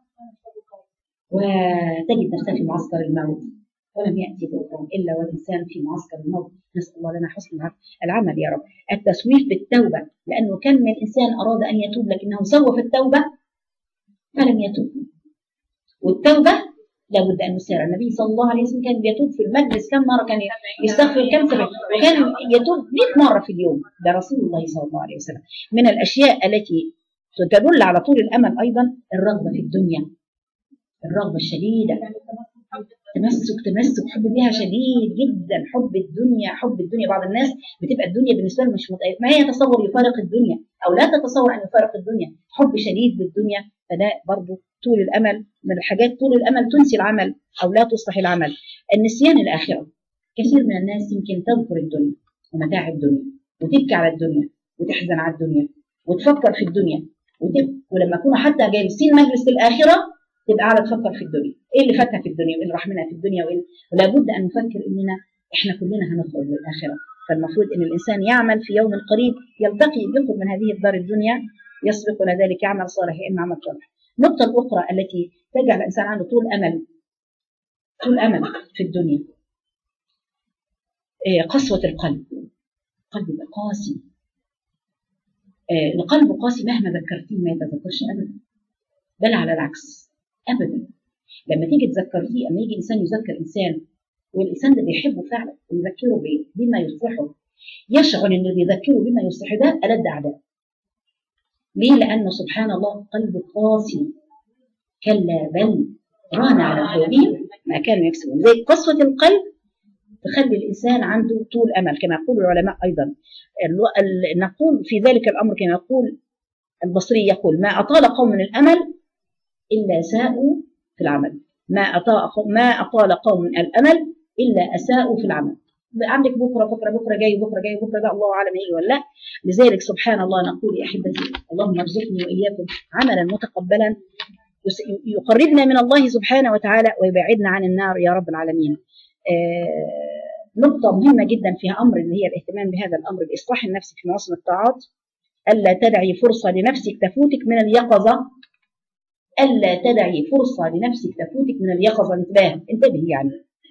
وتجد نفسها في معسكر الموت ولم ياتي بكره الا والانسان في معسكر الموت نسال الله لنا حسن العمل يا رب التسويف بالتوبه لانه كم من انسان اراد ان يتوب لكنه سوف التوبه فلم يتوب والتوبه لابد ان نسارع النبي صلى الله عليه وسلم كان بيتوب في المجلس كم مره كان يستغفر كم سبب وكان يتوب 100 مره في اليوم ده رسول الله صلى الله عليه وسلم من الاشياء التي تدل على طول الامل ايضا الرغبه في الدنيا الرغبه الشديده تمسك تمسك حب بها شديد جدا حب الدنيا حب الدنيا بعض الناس بتبقى الدنيا بالنسبه لهم مش متأيد. ما يتصور يفارق الدنيا او لا تتصور ان يفارق الدنيا حب شديد للدنيا فده برضه طول الامل من الحاجات طول الامل تنسي العمل او لا تصلح العمل النسيان الاخره كثير من الناس يمكن تذكر الدنيا ومتاع الدنيا وتبكي على الدنيا وتحزن على الدنيا وتفكر في الدنيا وتب... ولما يكونوا حتى جالسين مجلس الاخره تبقى قاعده تفكر في الدنيا ايه اللي فاتها في الدنيا وايه اللي راح منها في الدنيا وايه ولا بد ان نفكر اننا احنا كلنا هنخرج للاخره فالمفروض ان الانسان يعمل في يوم قريب يلتقي يخرج من هذه الدار الدنيا يسبقنا ذلك يعمل صالح يا اما عمل صالح النقطه الاخرى التي تجعل الانسان عنده طول امل طول امل في الدنيا إيه قسوه القلب قلب يبقى قاسي إيه القلب قاسي مهما ذكرتيه ما يتذكرش ابدا بل على العكس ابدا لما تيجي تذكريه اما يجي انسان يذكر انسان والانسان ده بيحبه فعلا ويذكره بما يصلحه يشعر ان اللي بيذكره بما يصلحه ده ألد اعداء ليه؟ لانه سبحان الله قلب قاسي كلا بل ران على قلوبهم ما كانوا يكسبون زي قسوه القلب تخلي الانسان عنده طول امل كما يقول العلماء ايضا نقول في ذلك الامر كما يقول البصري يقول ما اطال قوم من الامل الا ساءوا في العمل ما أطال ما أطال قوم الأمل إلا أساءوا في العمل عندك بكره بكره بكره جاي بكره جاي بكره ده الله اعلم ايه ولا لا لذلك سبحان الله نقول يا احبتي اللهم ارزقني واياكم عملا متقبلا يقربنا من الله سبحانه وتعالى ويبعدنا عن النار يا رب العالمين آه نقطة مهمة جدا فيها أمر اللي هي الاهتمام بهذا الأمر بإصلاح النفس في مواسم الطاعات ألا تدعي فرصة لنفسك تفوتك من اليقظة ألا تدعي فرصة لنفسك تفوتك من اليقظة انتباه انتبهي يعني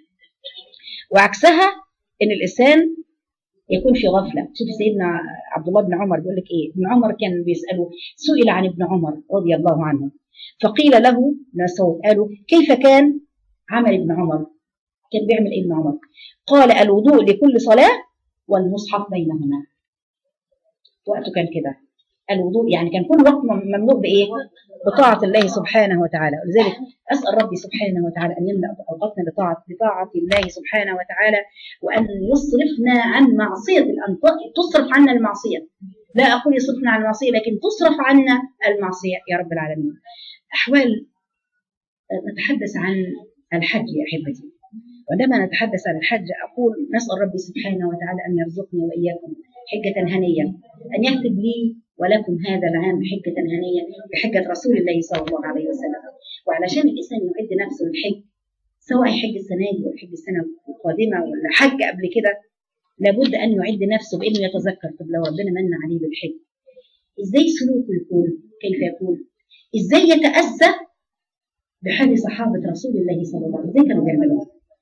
وعكسها إن الإنسان يكون في غفلة شوف سيدنا عبد الله بن عمر بيقول لك إيه ابن عمر كان بيسأله سئل عن ابن عمر رضي الله عنه فقيل له مسعود قالوا كيف كان عمل ابن عمر كان بيعمل ايه ابن عمر قال الوضوء لكل صلاة والمصحف بينهما وقته كان كده الوضوء يعني كان كل وقت مملوء بايه بطاعة الله سبحانه وتعالى ولذلك أسأل ربي سبحانه وتعالى أن يملأ أوقاتنا بطاعة بطاعة الله سبحانه وتعالى وأن يصرفنا عن معصية أن تصرف عنا المعصية لا أقول يصرفنا عن المعصية لكن تصرف عنا المعصية يا رب العالمين أحوال نتحدث عن الحج يا أحبتي وعندما نتحدث عن الحج أقول نسأل ربي سبحانه وتعالى أن يرزقني وإياكم حجة هنية أن يكتب لي ولكم هذا العام حجة هنية بحجة رسول الله صلى الله عليه وسلم وعلشان الإنسان يعد نفسه للحج سواء حج السنة دي ولا حج السنة القادمة ولا حج قبل كده لابد أن يعد نفسه بأنه يتذكر طب لو ربنا من عليه بالحج إزاي سلوكه يكون كيف يكون إزاي يتأسى بحال صحابة رسول الله صلى الله عليه وسلم إزاي كانوا بيعملوا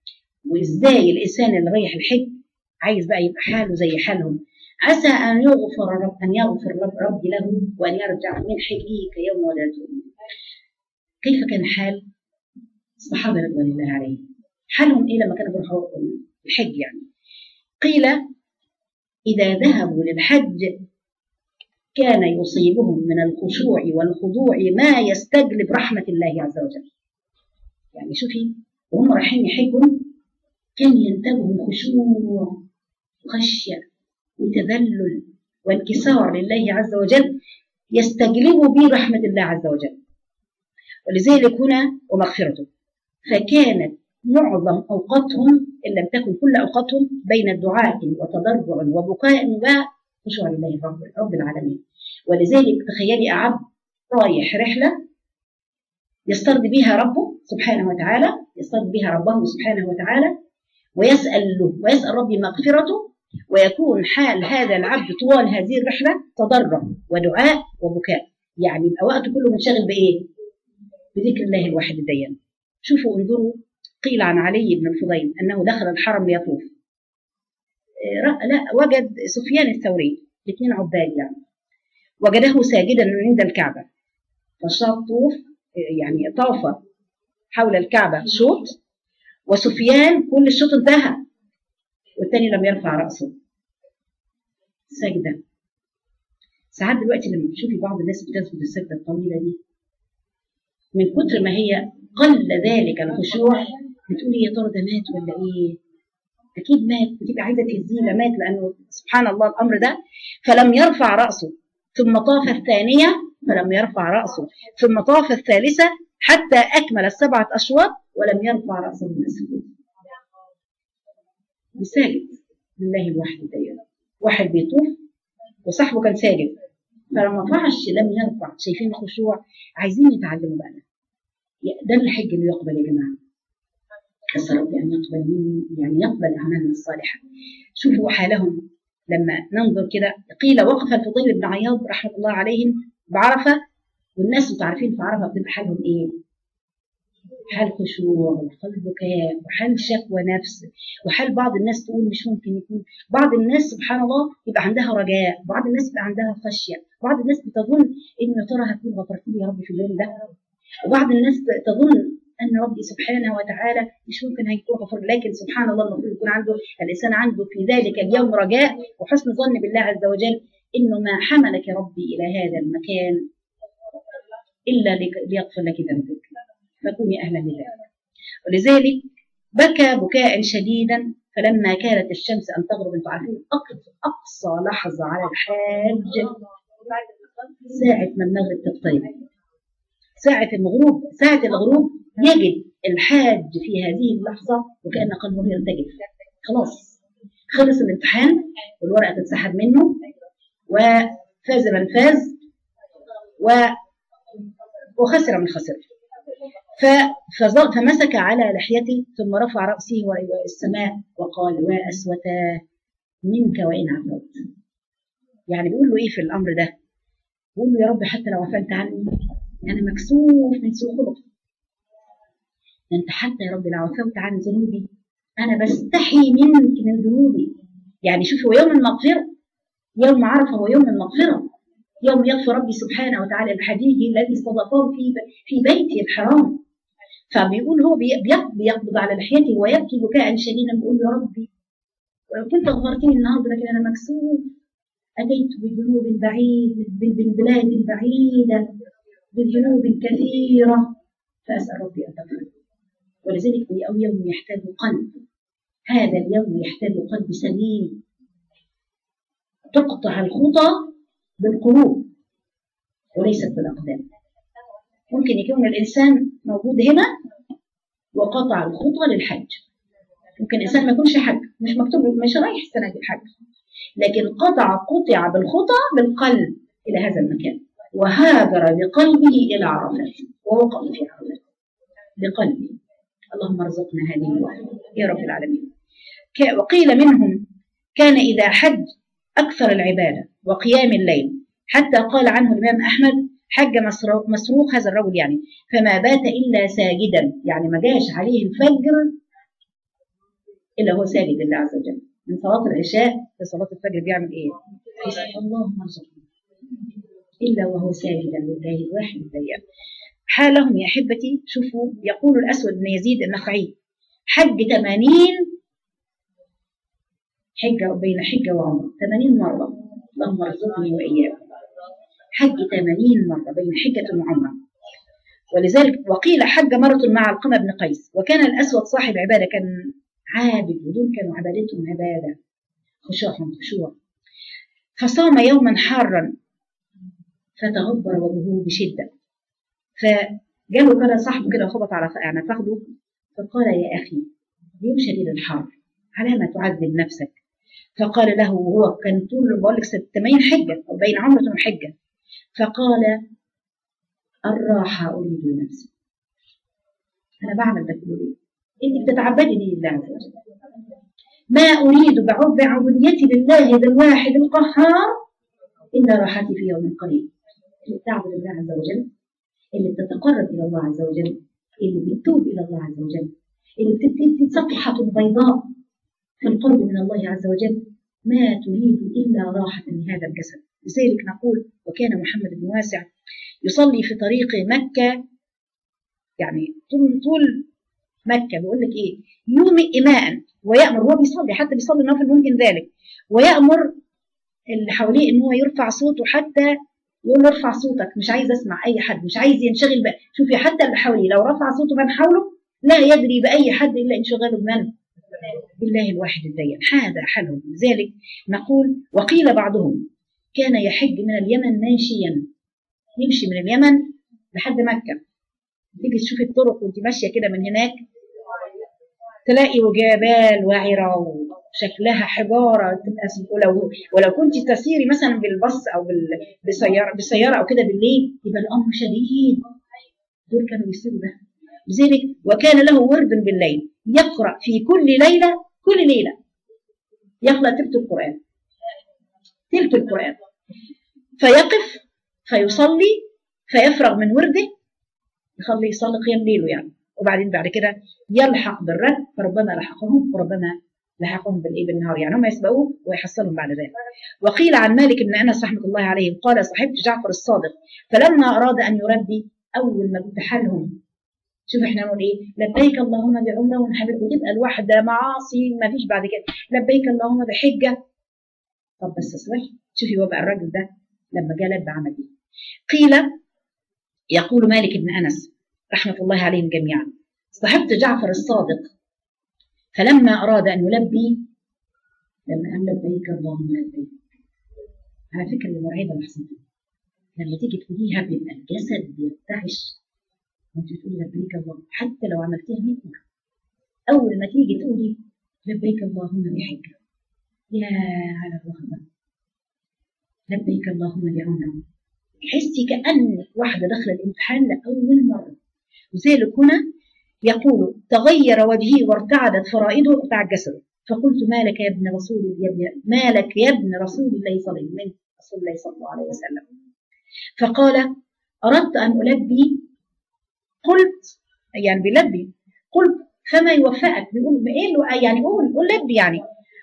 وازاي الانسان اللي رايح الحج عايز بقى يبقى حاله زي حالهم عسى ان يغفر رب ان يغفر رب ربي له وان يرجع من حجه كيوم ولدته كيف كان حال الصحابه رضوان الله عليهم حالهم ايه لما كانوا بيروحوا الحج يعني قيل اذا ذهبوا للحج كان يصيبهم من الخشوع والخضوع ما يستجلب رحمه الله عز وجل يعني شوفي وهم رايحين يحجوا كان ينتابهم خشوع وخشيه وتذلل وانكسار لله عز وجل يستجلب به رحمه الله عز وجل ولذلك هنا ومغفرته فكانت معظم اوقاتهم ان لم تكن كل اوقاتهم بين الدعاء وتضرع وبكاء وخشوع لله رب, رب العالمين ولذلك تخيلي أعب رايح رحله يسترضي بها ربه سبحانه وتعالى يسترضي بها ربه سبحانه وتعالى ويسأل له ويسأل ربي مغفرته ويكون حال هذا العبد طوال هذه الرحلة تضرع ودعاء وبكاء يعني يبقى وقته كله منشغل بإيه؟ بذكر الله الواحد الديان شوفوا انظروا قيل عن علي بن الفضيل أنه دخل الحرم ليطوف لا وجد سفيان الثوري الاثنين عباد يعني وجده ساجدا عند الكعبة فشاط طوف يعني طاف حول الكعبة شوط وسفيان كل الشوط انتهى والتاني لم يرفع رأسه سجدة ساعات دلوقتي لما بتشوفي بعض الناس بتسجد السجدة الطويلة دي من كتر ما هي قل ذلك الخشوع بتقولي يا ترى ده مات ولا ايه؟ اكيد مات بتبقى عايزه تهزيه مات لانه سبحان الله الامر ده فلم يرفع راسه ثم طاف الثانيه فلم يرفع راسه ثم طاف الثالثه حتى اكمل السبعه اشواط ولم يرفع راسه من السجود بساجد لله الواحد الديان واحد بيطوف وصاحبه كان ساجد فلما رفعش لم يرفع شايفين الخشوع عايزين يتعلموا بقى ده الحج اللي يقبل يا جماعه أسأل ربي أن يقبل مني يعني يقبل أعمالنا الصالحة شوفوا حالهم لما ننظر كده قيل وقف الفضيل بن عياض رحمة الله عليهم بعرفة والناس انتوا عارفين في عرفة بتبقى حالهم إيه؟ حال خشوع وحال بكاء وحال شكوى نفس وحال بعض الناس تقول مش ممكن يكون بعض الناس سبحان الله يبقى عندها رجاء بعض الناس يبقى عندها خشية بعض الناس بتظن إن يا ترى هكون غفرت لي يا رب في اليوم ده وبعض الناس تظن ان ربي سبحانه وتعالى مش ممكن هيكون غفور لكن سبحان الله المفروض يكون عنده الانسان عنده في ذلك اليوم رجاء وحسن ظن بالله عز وجل انه ما حملك ربي الى هذا المكان الا ليغفر لك ذنبك فكوني اهلا لذلك ولذلك بكى بكاء شديدا فلما كانت الشمس ان تغرب انتم عارفين اقصى لحظه على الحاج ساعه ما المغرب تقترب ساعة الغروب ساعة الغروب يجد الحاج في هذه اللحظة وكأن قلبه يرتجف خلاص خلص الامتحان والورقة تتسحب منه وفاز من فاز و وخسر من خسر فمسك على لحيته ثم رفع رأسه وإلى السماء وقال وأسوتاه منك وإن عفوت يعني بيقول له إيه في الأمر ده بيقول له يا رب حتى لو عفلت عني أنا مكسوف من سوء خلق أنت حتى يا رب لو عفوت عن ذنوبي أنا بستحي منك من ذنوبي يعني شوفوا يوم المغفرة يوم عرفة هو يوم المغفرة يوم يغفر ربي سبحانه وتعالى بحديثه الذي استضافه في في بيته الحرام فبيقول هو بيقبض على لحيته ويبكي بكاء شديدا بيقول يا ربي ولو كنت غفرتني النهارده لكن انا مكسوف اتيت بذنوب بعيد من بلاد بعيده بذنوب كثيره فاسال ربي ان تغفر ولذلك اليوم يحتاج قلب هذا اليوم يحتاج قلب سليم تقطع الخطى بالقلوب وليست بالاقدام ممكن يكون الانسان موجود هنا وقطع الخطى للحج ممكن الانسان ما يكونش حج مش مكتوب مش رايح السنه دي الحج لكن قطع قطع بالخطى بالقلب الى هذا المكان وهاجر بقلبه الى عرفات ووقف في عرفات بقلبه اللهم ارزقنا هذه الوحده يا رب العالمين وقيل منهم كان اذا حج اكثر العباده وقيام الليل حتى قال عنه الامام احمد حج مسروق هذا الرجل يعني فما بات الا ساجدا يعني ما جاش عليه الفجر الا هو ساجد لله عز وجل من صلاه العشاء لصلاه الفجر بيعمل ايه؟ يسأل اللهم ارزقنا الا وهو ساجدا لله الواحد الديان حالهم يا احبتي شوفوا يقول الاسود بن يزيد النخعي حج 80 حجه بين حجه وعمره 80 مره اللهم ارزقني واياكم حج 80 مره بين حجه وعمره ولذلك وقيل حج مرة مع القمة بن قيس وكان الأسود صاحب عبادة كان عابد ودول كانوا عبادتهم عبادة خشوعهم خشوع فصام يوما حارا فتغبر وجهه بشدة فجاله كده صاحبه كده خبط على يعني فخده فقال يا أخي اليوم شديد الحر على ما تعذب نفسك فقال له وهو كان طول بقول لك 80 حجة أو بين عمرة وحجة فقال الراحة أريد لنفسي أنا بعمل ده كله ليه؟ أنت بتتعبدي لله عز وجل ما أريد بعب عبوديتي لله ذا الواحد القهار إلا راحتي في يوم قريب اللي بتعبد الله عز وجل اللي بتتقرب إلى الله عز وجل اللي بتتوب إلى الله عز وجل اللي بتبتدي صفحة بيضاء في القرب من الله عز وجل ما تريد إلا راحة لهذا الجسد لذلك نقول وكان محمد بن واسع يصلي في طريق مكة يعني طول طول مكة بيقول لك إيه يومئ إماء ويأمر هو بيصلي حتى بيصلي النافل ممكن ذلك ويأمر اللي حواليه إن هو يرفع صوته حتى يقول له ارفع صوتك مش عايز أسمع أي حد مش عايز ينشغل بقى شوفي حتى اللي حواليه لو رفع صوته من حوله لا يدري بأي حد إلا انشغاله بمن بالله الواحد الديان هذا حالهم لذلك نقول وقيل بعضهم كان يحج من اليمن ماشيا يمشي من اليمن لحد مكة تيجي تشوفي الطرق وانت ماشية كده من هناك تلاقي جبال وعرة وشكلها حجارة تبقى ولو ولو كنت تسيري مثلا بالبص أو بالسيارة بالسيارة أو كده بالليل يبقى الأمر شديد دول كانوا يصيروا ده لذلك وكان له ورد بالليل يقرأ في كل ليلة كل ليلة يقرأ تلت القرآن تلت القرآن فيقف فيصلي فيفرغ من ورده يخلي يصلي قيام ليله يعني وبعدين بعد كده يلحق بالرد فربما لحقهم وربما لحقهم بالايه بالنهار يعني هم يسبقوه ويحصلهم بعد ذلك وقيل عن مالك بن انس رحمه الله عليه قال صاحبت جعفر الصادق فلما اراد ان يربي اول ما بتحلهم شوف احنا نقول ايه لبيك اللهم بعمره ونحبك وتبقى الواحده معاصي ما فيش بعد كده لبيك اللهم بحجه طب بس اصلحي شوفي هو بقى الراجل ده لما جه لب عمل ايه قيل يقول مالك بن انس رحمه الله عليهم جميعا صحبت جعفر الصادق فلما اراد ان يلبي لما قال لبيك اللهم لبيك على فكره اللي مرعبه لحظه لما تيجي تقوليها بيبقى الجسد بيرتعش وانت تقولي لبيك اللهم حتى لو عملتيها 100 مره اول ما تيجي تقولي لبيك اللهم بحجه يا على الرهبه لبيك اللهم بعمره تحسي كأنك واحدة داخلة الامتحان لأول مرة وذلك هنا يقول تغير وجهي وارتعدت فرائضه بتاع الجسد فقلت ما لك يا ابن رسول يا ابن ما لك يا ابن رسول الله صلى الله عليه رسول الله صلى الله عليه وسلم فقال أردت أن ألبي قلت يعني بلبي قلت فما يوفقك بيقول ايه يعني قول قول لبي يعني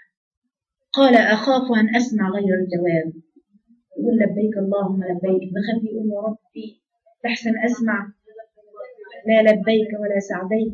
قال أخاف أن أسمع غير الجواب يقول لبيك اللهم لبيك بخاف يقول يا ربي تحسن أسمع لا لبيك ولا سعديك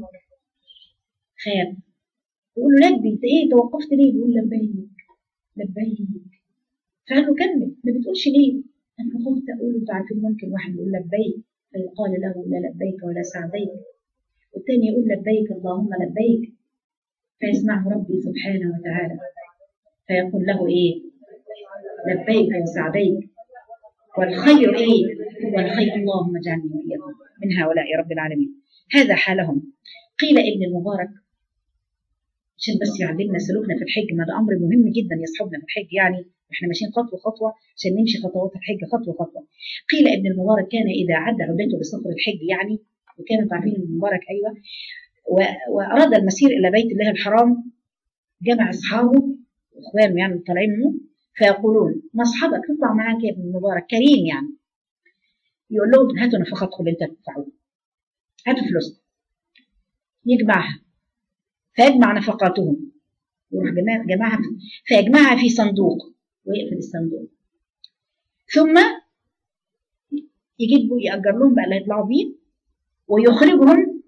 خاف يقول له لبي انت ايه توقفت ليه يقول لبيك لبيك فقال له كمل ما بتقولش ليه انا خفت اقول انتوا عارفين ممكن واحد يقول لبيك فيقال له لا لبيك ولا سعديك والتاني يقول لبيك اللهم لبيك فيسمعه ربي سبحانه وتعالى فيقول له ايه لبيك وسعديك والخير ايه والخير اللهم اجعلني واياكم من هؤلاء يا رب العالمين هذا حالهم قيل ابن المبارك عشان بس يعلمنا سلوكنا في الحج ما ده امر مهم جدا يصحبنا في الحج يعني احنا ماشيين خطوه خطوه عشان نمشي خطوات الحج خطوه خطوه قيل ابن المبارك كان اذا عد عدته لسفر الحج يعني وكانوا عارفين ابن المبارك ايوه واراد المسير الى بيت الله الحرام جمع اصحابه واخوانه يعني طالعين منه فيقولون ما اصحابك تطلع معاك يا ابن المبارك كريم يعني يقول لهم هاتوا نفقاتكم اللي انت تدفعوها هاتوا فلوسكم يجمعها فيجمع نفقاتهم يروح جماعة جماعة فيجمعها في صندوق ويقفل الصندوق ثم يجيبوا يأجر لهم بقى اللي هيطلعوا بيه ويخرجهم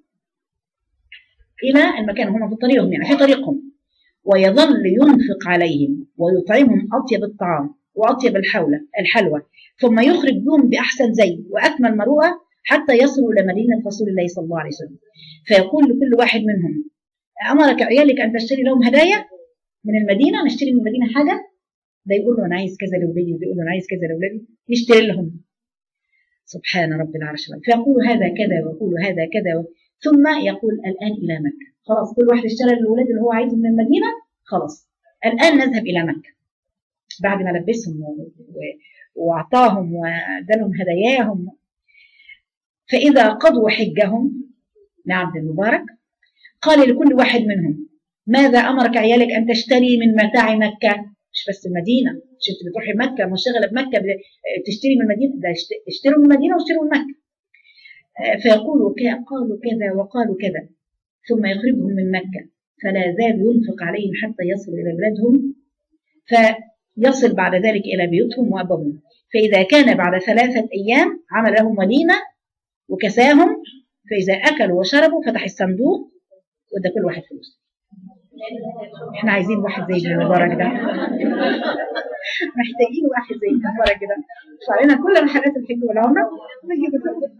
إلى المكان هم في طريقهم يعني في طريقهم ويظل ينفق عليهم ويطعمهم أطيب الطعام وأطيب الحولة الحلوى ثم يخرج بهم بأحسن زي وأكمل مروءة حتى يصلوا إلى مدينة رسول الله صلى الله عليه وسلم فيقول لكل واحد منهم أمرك عيالك أن تشتري لهم هدايا من المدينة نشتري من المدينة حاجة ده يقول له أنا عايز كذا لأولادي وده يقول له أنا عايز كذا لأولادي يشتري لهم سبحان رب العرش العظيم فيقول هذا كذا ويقول هذا كذا ثم يقول الآن إلى مكة خلاص كل واحد اشترى للأولاد اللي هو عايزه من المدينة خلاص الآن نذهب إلى مكة بعد ما لبسهم و- و- وأعطاهم وادالهم هداياهم فإذا قضوا حجهم لعبد المبارك قال لكل واحد منهم ماذا أمرك عيالك أن تشتري من متاع مكة مش بس المدينة مش انت بتروحي مكة منشغلة بمكة ب- تشتري من المدينة ده اشت- اشتروا من المدينة واشتروا من مكة آه، فيقولوا ك- قالوا كذا وقالوا كذا ثم يخرجهم من مكة فلا زال ينفق عليهم حتى يصلوا إلى بلادهم فيصل بعد ذلك إلى بيوتهم وأبوهم فإذا كان بعد ثلاثة أيام عمل لهم وليمة وكساهم فإذا أكلوا وشربوا فتح الصندوق وادى كل واحد فلوس احنا عايزين واحد زي ابن المبارك ده محتاجين واحد زي ابن المبارك ده مش علينا كل رحلات الحج والعمره نجيب له.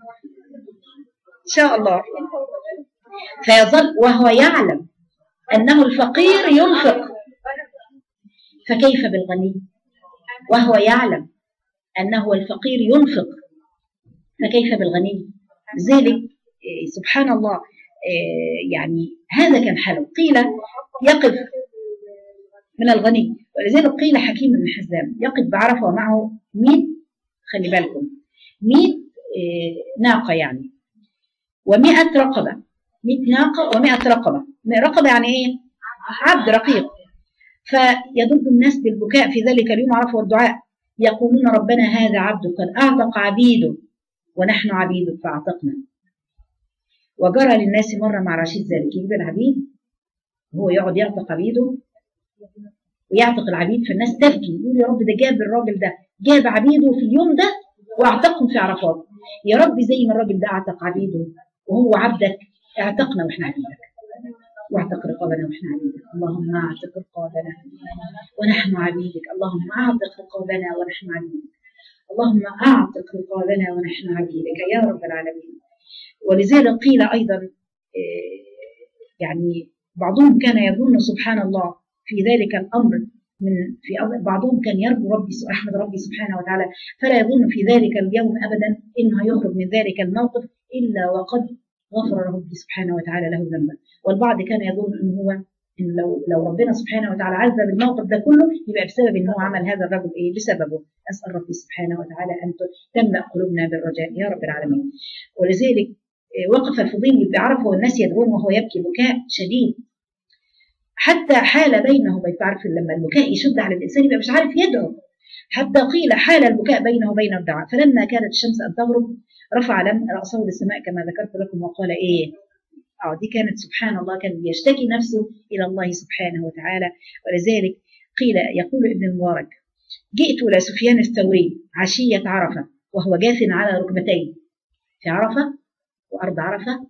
ان شاء الله فيظل وهو يعلم انه الفقير ينفق فكيف بالغني وهو يعلم انه الفقير ينفق فكيف بالغني لذلك إيه، سبحان الله إيه، يعني هذا كان حاله قيل يقف من الغني ولذلك قيل حكيم بن حزام يقف بعرفه ومعه 100 خلي بالكم 100 إيه، ناقه يعني و100 رقبه 100 ناقه و100 رقبه رقبه يعني ايه؟ عبد رقيق فيضد الناس بالبكاء في ذلك اليوم عرفه والدعاء يقولون ربنا هذا عبدك قد اعتق عبيده ونحن عبيدك فاعتقنا وجرى للناس مرة مع رشيد ذلك يجيب العبيد وهو يقعد يعتق عبيده ويعتق العبيد فالناس تبكي يقول يا رب ده جاب الراجل ده جاب عبيده في اليوم ده واعتقهم في عرفات يا رب زي ما الراجل ده اعتق عبيده وهو عبدك اعتقنا واحنا عبيدك واعتق رقابنا واحنا عبيدك اللهم اعتق رقابنا ونحن عبيدك اللهم اعتق رقابنا ونحن عبيدك اللهم اعتق رقابنا ونحن عبيدك يا رب العالمين ولذلك قيل ايضا آه، يعني بعضهم كان يظن سبحان الله في ذلك الامر من في أض- بعضهم كان يرجو ربي س- رحمه ربي سبحانه وتعالى فلا يظن في ذلك اليوم ابدا انه يهرب من ذلك الموقف الا وقد غفر ربي سبحانه وتعالى له ذنبه والبعض كان يظن ان هو إن لو لو ربنا سبحانه وتعالى عذب الموقف ده كله يبقى بسبب ان هو عمل هذا الرجل ايه بسببه اسال ربي سبحانه وتعالى ان تملا قلوبنا بالرجاء يا رب العالمين ولذلك آه، وقف الفضيل بعرفه والناس يدعون وهو يبكي بكاء شديد حتى حال بينه وبين تعرف لما البكاء يشد على الانسان يبقى مش عارف يدعو حتى قيل حال البكاء بينه وبين الدعاء فلما كانت الشمس ان تغرب رفع لم راسه للسماء كما ذكرت لكم وقال ايه اه دي كانت سبحان الله كان يشتكي نفسه الى الله سبحانه وتعالى ولذلك قيل يقول ابن المبارك جئت الى سفيان الثوري عشيه عرفه وهو جاث على ركبتيه في عرفه وارض عرفه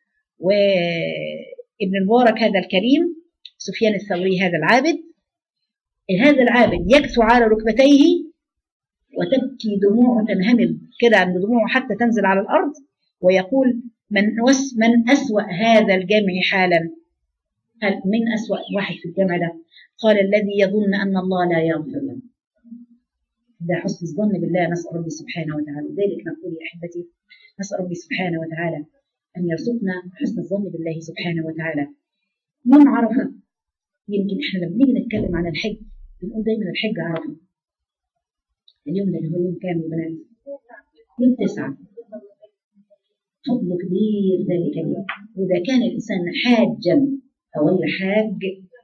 وابن المبارك هذا الكريم سفيان الثوري هذا العابد هذا العابد يكثو على ركبتيه وتبكي دموعه تنهمل كده عند دموعه حتى تنزل على الارض ويقول من وس من اسوا هذا الجمع حالا قال من اسوا واحد في الجمع ده قال الذي يظن ان الله لا يغفر له ده حسن الظن بالله نسال ربي سبحانه وتعالى لذلك نقول يا احبتي نسال ربي سبحانه وتعالى ان يرزقنا حسن الظن بالله سبحانه وتعالى يوم عرفه يمكن احنا لما نيجي نتكلم عن الحج بنقول دايما الحج عرفه اليوم ده اللي هو يوم كام يا بنات؟ يوم تسعة فضل كبير ذلك اليوم وإذا كان الإنسان حاجا أو غير حاج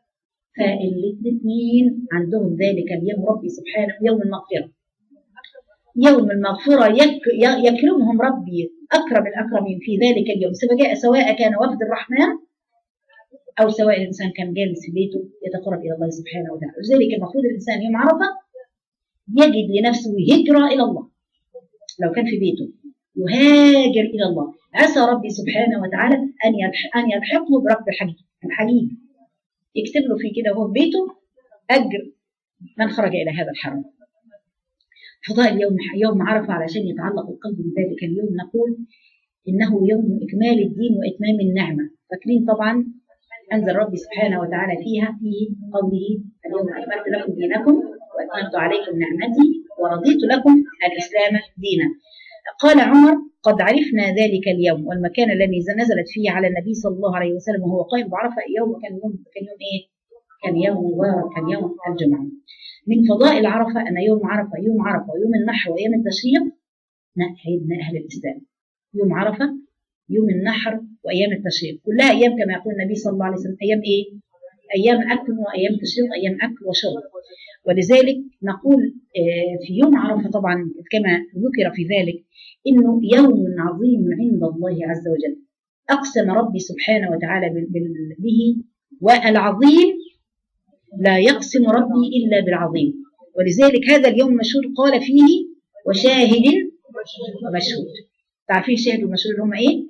فالاثنين عندهم ذلك اليوم ربي سبحانه يوم المغفرة يوم المغفرة يك يكرمهم ربي أكرم الأكرمين في ذلك اليوم سواء سواء كان وفد الرحمن أو سواء الإنسان كان جالس في بيته يتقرب إلى الله سبحانه وتعالى لذلك المفروض الإنسان يوم عرفة يجد لنفسه هجرة إلى الله لو كان في بيته يهاجر إلى الله عسى ربي سبحانه وتعالى أن يلح- أن يلحقه برب الحجيج الحجيج يكتب له في كده وهو في بيته أجر من خرج إلى هذا الحرم فضاء اليوم يوم عرفة علشان يتعلق القلب بذلك اليوم نقول إنه يوم إكمال الدين وإتمام النعمة فاكرين طبعا أنزل ربي سبحانه وتعالى فيها في قوله اليوم أكملت لكم دينكم وأتممت عليكم نعمتي ورضيت لكم الإسلام دينا قال عمر قد عرفنا ذلك اليوم والمكان الذي نزلت فيه على النبي صلى الله عليه وسلم وهو قائم بعرفة يوم كان يوم كان يوم إيه؟ كان يوم مبارك كان يوم الجمعة من فضائل عرفة أن يوم عرفة يوم عرفة ويوم النحر وأيام التشريق عيدنا أهل الإسلام يوم عرفة يوم النحر وأيام التشريق كلها أيام كما يقول النبي صلى الله عليه وسلم أيام إيه؟ أيام أكل وأيام تشريق أيام أكل وشرب ولذلك نقول آه، في يوم عرفة طبعا كما ذكر في ذلك إنه يوم عظيم عند الله عز وجل أقسم ربي سبحانه وتعالى بال- بال- به والعظيم لا يقسم ربي إلا بالعظيم ولذلك هذا اليوم مشهور قال فيه وشاهد ومشهود تعرفين الشاهد والمشهود اللي هم ايه؟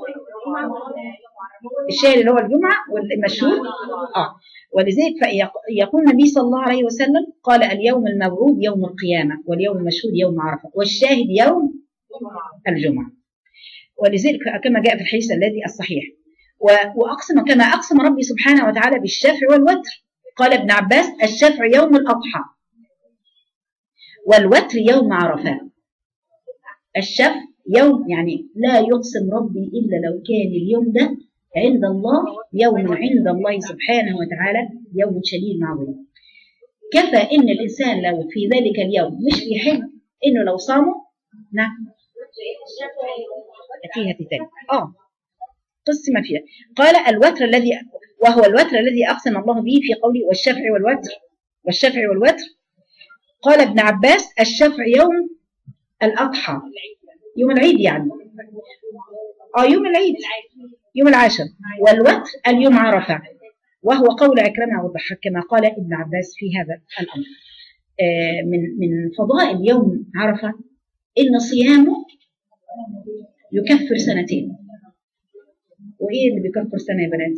الشاهد اللي هو الجمعة والمشهود اه ولذلك فيقول النبي صلى الله عليه وسلم قال اليوم الموعود يوم القيامة واليوم المشهود يوم عرفة والشاهد يوم الجمعة ولذلك كما جاء في الحديث الذي الصحيح و- وأقسم كما أقسم ربي سبحانه وتعالى بالشفع والوتر قال ابن عباس الشفع يوم الأضحى والوتر يوم عرفة الشفع يوم يعني لا يقسم ربي إلا لو كان اليوم ده عند الله يوم عند الله سبحانه وتعالى يوم شديد عظيم كفى إن الإنسان لو في ذلك اليوم مش بيحب إنه لو صامه نعم فيها تاني اه قسم فيها قال الوتر الذي وهو الوتر الذي أقسم الله به في قوله والشفع والوتر والشفع والوتر قال ابن عباس الشفع يوم الأضحى يوم العيد يعني اه يوم العيد يوم العاشر والوتر اليوم عرفة وهو قول عكرمة والضحاك كما قال ابن عباس في هذا الأمر آه من من فضائل يوم عرفة إن صيامه يكفر سنتين وإيه اللي بيكفر سنة يا بنات؟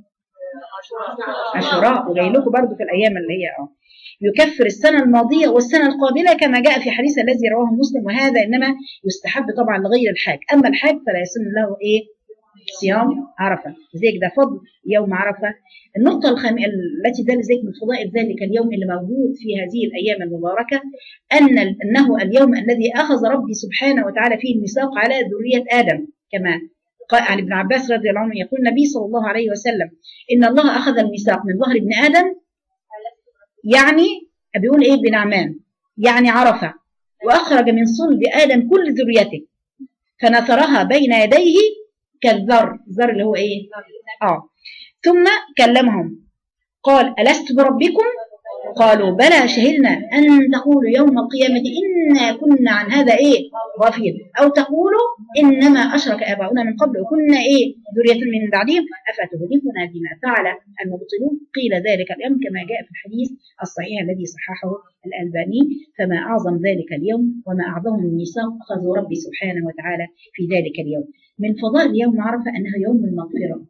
عاشوراء وجاي لكم برضه في الأيام اللي هي اه يكفر السنة الماضية والسنة القابلة كما جاء في حديث الذي رواه مسلم وهذا إنما يستحب طبعا لغير الحاج أما الحاج فلا يسن له إيه صيام عرفة ذلك ده فضل يوم عرفة النقطة الخام... التي دل ذلك من فضائل ذلك اليوم اللي موجود في هذه الأيام المباركة أن أنه اليوم الذي أخذ ربي سبحانه وتعالى فيه الميثاق على ذرية آدم كما قال عن ابن عباس رضي الله عنه يقول النبي صلى الله عليه وسلم إن الله أخذ الميثاق من ظهر ابن آدم يعني بيقول إيه بنعمان يعني عرفة وأخرج من صلب آدم كل ذريته فنثرها بين يديه كالذر الذر اللي هو إيه آه ثم كلمهم قال ألست بربكم قالوا بلى شهدنا أن تقولوا يوم القيامة إنا كنا عن هذا إيه غافلين أو تقولوا إنما أشرك آباؤنا من قبل وكنا إيه ذرية من بعدهم أفتهلكنا بما فعل المبطلون قيل ذلك الأمر كما جاء في الحديث الصحيح الذي صححه الألباني فما أعظم ذلك اليوم وما أعظم الميثاق أخذه ربي سبحانه وتعالى في ذلك اليوم من فضائل يوم عرفة أنه يوم المغفرة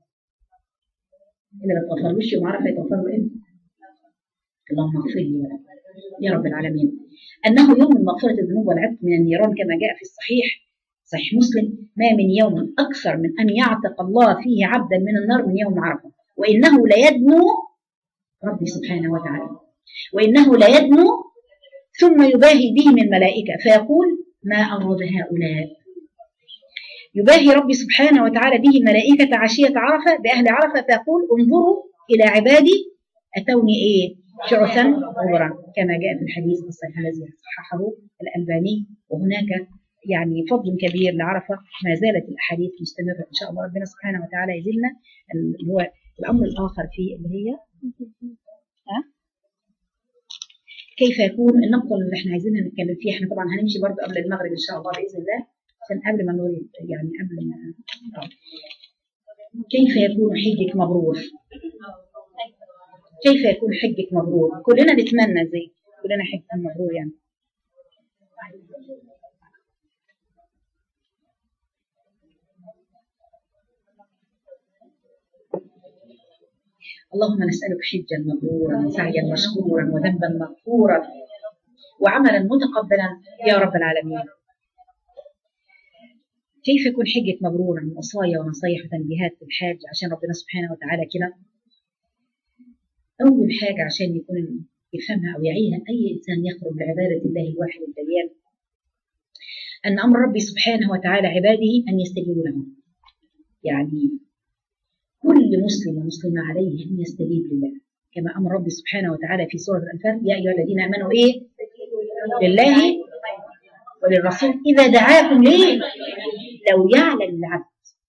اللي ما تغفروش يوم عرفة يتغفروا إمتى اللهم اغفر لي ولك يا رب العالمين أنه يوم مغفرة الذنوب والعتق من النيران كما جاء في الصحيح صحيح مسلم ما من يوم أكثر من أن يعتق الله فيه عبدا من النار من يوم عرفة وإنه ليدنو ربي سبحانه وتعالى وإنه ليدنو ثم يباهي بهم الملائكة فيقول ما أراد هؤلاء يباهي ربي سبحانه وتعالى به الملائكة عشية عرفة بأهل عرفة فيقول انظروا إلى عبادي أتوني إيه شعثا غبرا كما جاء في الحديث الصحيح الذي صححه الألباني وهناك يعني فضل كبير لعرفة ما زالت الأحاديث مستمرة إن شاء الله ربنا سبحانه وتعالى يزلنا اللي هو الأمر الآخر في اللي هي ها كيف يكون النقطة اللي احنا عايزينها نتكلم فيها احنا طبعا هنمشي برضه قبل المغرب إن شاء الله بإذن الله عشان قبل ما نريد يعني قبل ما كيف يكون حجك مبرور كيف يكون حجك مبرور كلنا نتمنى زي كلنا حج مبرور يعني اللهم نسألك حجا مبرورا وسعيا مشكورا وذنبا مغفورا وعملا متقبلا يا رب العالمين كيف يكون حجك مبرورا من وصايا ونصايح وتنبيهات في الحاج عشان ربنا سبحانه وتعالى كده أول حاجة عشان يكون يفهمها أو يعيها أي إنسان يخرج لعبادة الله الواحد الديان أن أمر ربي سبحانه وتعالى عباده أن يستجيبوا له يعني كل مسلم ومسلمة عليه أن يستجيب لله كما أمر ربي سبحانه وتعالى في سورة الأنفال يا أيها الذين آمنوا إيه لله وللرسول إذا دعاكم ليه لو يعلم العبد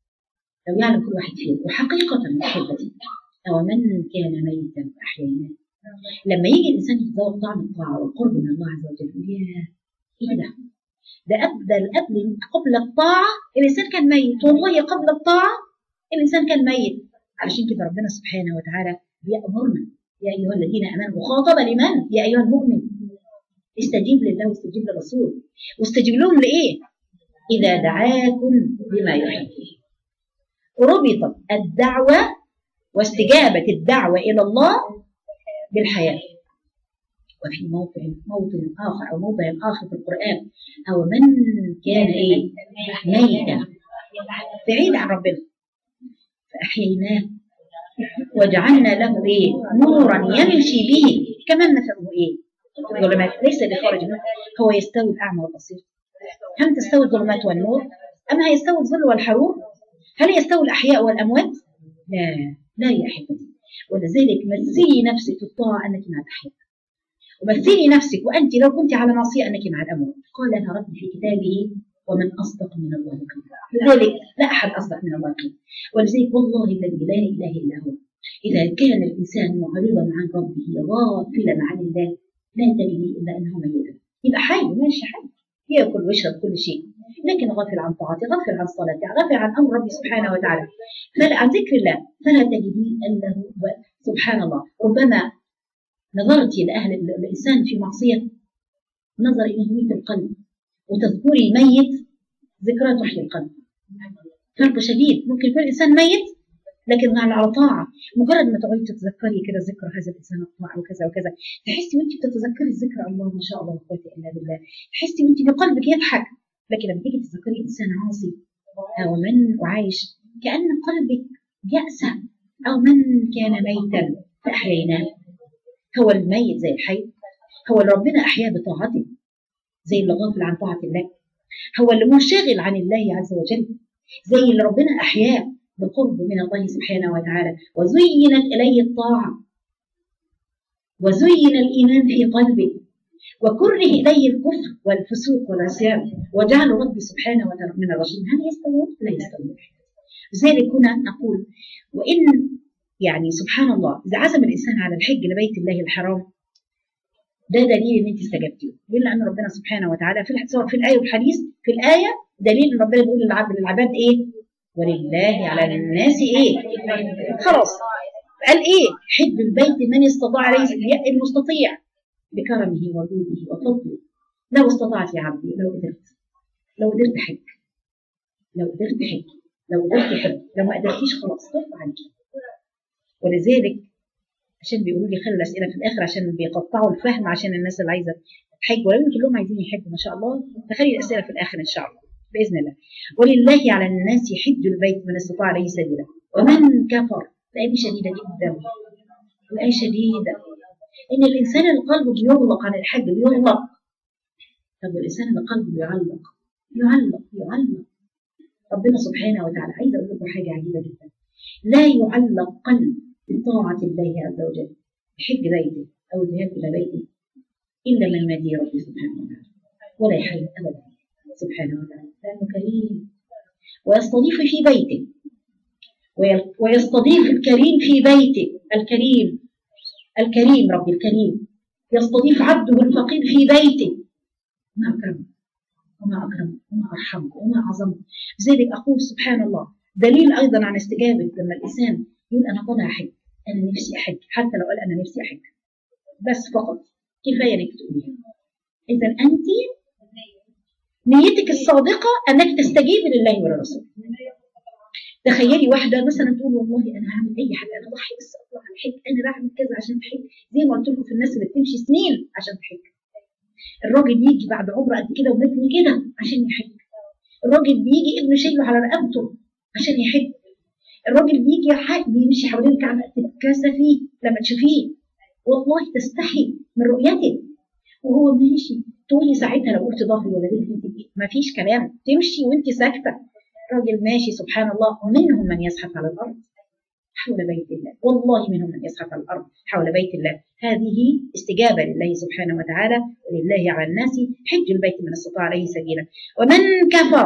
لو يعلم كل واحد فينا وحقيقة أحبتي أو من كان ميتا فأحييناه لما يجي الإنسان يتذوق طعم الطاعة والقرب من الله عز وجل يقول يا إيه ده؟ ده قبل قبل قبل الطاعة الإنسان كان ميت والله قبل الطاعة الإنسان كان ميت علشان كده ربنا سبحانه وتعالى بيأمرنا يا أيها الذين آمنوا مخاطبة لمن؟ يا أيها المؤمن استجيب لله واستجيب للرسول واستجيب لهم لإيه؟ إذا دعاكم بما يحييه ربطت الدعوة واستجابة الدعوة إلى الله بالحياة وفي موطن موطن آخر أو موضع آخر في القرآن أو من كان إيه ميتا بعيد عن ربنا فأحييناه وجعلنا له إيه نورا يمشي به كمان مثله إيه الظلمات ليس لخارج منه هو يستوي الأعمى والبصير هل تستوي الظلمات والنور أم هيستوي الظل والحرور هل يستوي الأحياء والأموات لا لا يا أحبتي ولذلك مثلي نفسك في الطاعة أنك مع الأحياء ومثلي نفسك وأنت لو كنت على معصية أنك مع الأموات قال أنا ربي في كتابه ومن أصدق من الله قيلا لذلك لا أحد أصدق من الله قيلا ولذلك والله الذي لا إله إلا هو إذا كان الإنسان معرضا عن ربه غافلا عن الله لا تجري إلا أنه ميت يبقى حي ماشي حي ياكل ويشرب كل شيء لكن غافل عن طاعته غافل عن صلاته غافل عن امر ربي سبحانه وتعالى فلا عن ذكر الله فلا تجدي انه سبحان الله ربما نظرت لاهل الانسان في معصيه نظر الى ميت القلب وتذكري ميت ذكرى تحيي القلب فرق شديد ممكن يكون الانسان ميت لكن على طاعة مجرد ما تقعدي تتذكري كده ذكر هذا الإنسان الطاعة وكذا وكذا تحسي وأنت بتتذكري الذكر الله ما شاء الله لا قوة إلا بالله تحسي وأنت بقلبك يضحك لكن لما تيجي تتذكري إنسان عاصي أو من وعايش كأن قلبك يأس أو من كان ميتا فأحييناه هو الميت زي الحي هو اللي ربنا أحياه بطاعته زي اللي غافل عن طاعة الله هو اللي منشغل عن الله عز وجل زي اللي ربنا أحياه بالقرب من الله سبحانه وتعالى وزينت إليه الطاعة وزين الإيمان في قلبه وكره إليه الكفر والفسوق والعصيان وجعل ربي سبحانه وتعالى من الرشيد هل يستوون؟ لا يستوون لذلك هنا نقول وإن يعني سبحان الله إذا عزم الإنسان على الحج لبيت الله الحرام ده دليل ان انت استجبتي دليل ان ربنا سبحانه وتعالى في سواء في الايه والحديث في الايه دليل ان ربنا بيقول للعبد للعباد ايه ولله على الناس ايه خلاص قال ايه حج البيت من استطاع عليه المستطيع بكرمه وجوده وفضله لو استطعت يا عبدي لو قدرت لو قدرت حج لو قدرت حج لو قدرت حج لو ما قدرتيش خلاص طف عنك ولذلك عشان بيقولوا لي خلي الاسئله في الاخر عشان بيقطعوا الفهم عشان الناس اللي عايزه تحج ولو كلهم عايزين يحجوا ما شاء الله فخلي الاسئله في الاخر ان شاء الله باذن الله ولله على الناس يحج البيت من استطاع عليه سبيلا ومن كفر الايه دي شديده جدا الايه شديده ان الانسان اللي قلبه بيغلق عن الحج بيغلق طب الانسان اللي قلبه بيعلق يعلق يعلق ربنا سبحانه وتعالى عايزه اقول لكم حاجه عجيبه جدا لا يعلق قلب بطاعه الله عز وجل بحج بيته او الذهاب الى بيته الا من مدي ربي سبحانه وتعالى ولا يحل ابدا سبحانه وتعالى لانه كريم ويستضيف في بيته ويستضيف الكريم في بيته الكريم الكريم ربي الكريم يستضيف عبده الفقير في بيته ما أكرمه وما أكرمه وما أرحمه وما أعظمه لذلك أقول سبحان الله دليل ايضا عن استجابه لما الانسان يقول انا طالع احج انا نفسي احج حتى لو قال انا نفسي احج بس فقط كفايه انك تقوليها اذا انت نيتك الصادقه انك تستجيبي لله ولرسوله تخيلي واحده مثلا تقول والله انا هعمل اي حاجه انا ضحي بس اطلع على الحج انا بعمل كذا عشان احج زي ما قلت لكم في الناس اللي بتمشي سنين عشان تحج الراجل يجي بعد عمره قد كده ومتني كده عشان يحج الراجل بيجي ابنه شايله على رقبته عشان يحج الراجل بيجي ح- بيمشي حوالين الكعبه تتكسفي لما تشوفيه والله تستحي من رؤيته وهو ماشي تقولي ساعتها لو قلت ظهري ولا رجلي تبقي ما فيش كلام تمشي وانت ساكته راجل ماشي سبحان الله ومنهم من يزحف على الارض حول بيت الله والله منهم من يزحف على الارض حول بيت الله هذه استجابه لله سبحانه وتعالى ولله على الناس حج البيت من استطاع عليه سبيلا ومن كفر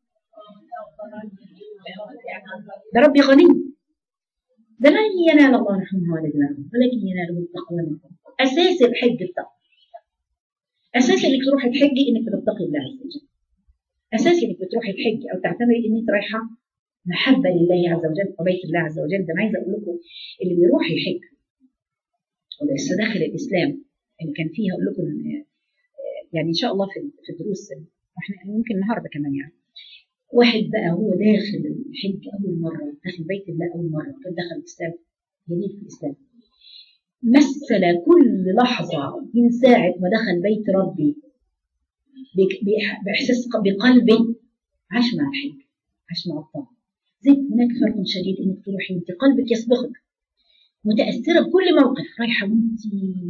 ده ربي غني ده لن ينال الله لحمها ولا دماغهم ولكن يناله التقوى منكم اساس الحج التقوى اساس انك تروحي تحجي انك تتقي الله عز وجل اساس انك بتروحي تحجي او تعتبري ان انت رايحه محبه لله عز وجل وبيت الله عز وجل ده انا عايزه اقول لكم اللي بيروح يحج ولسه داخل الاسلام اللي كان فيها اقول لكم آه، يعني ان شاء الله في في الدروس احنا ممكن النهارده كمان يعني واحد بقى هو داخل الحج اول مره داخل بيت الله اول مره كان دخل الاسلام جديد في الاسلام مثل كل لحظه من ساعه ما دخل بيت ربي بك- بإح- باحساس ق- بقلبه عاش مع الحج عاش مع الطاعه زي هناك فرق شديد انك تروحي انت قلبك يسبقك متاثره بكل موقف رايحه وانت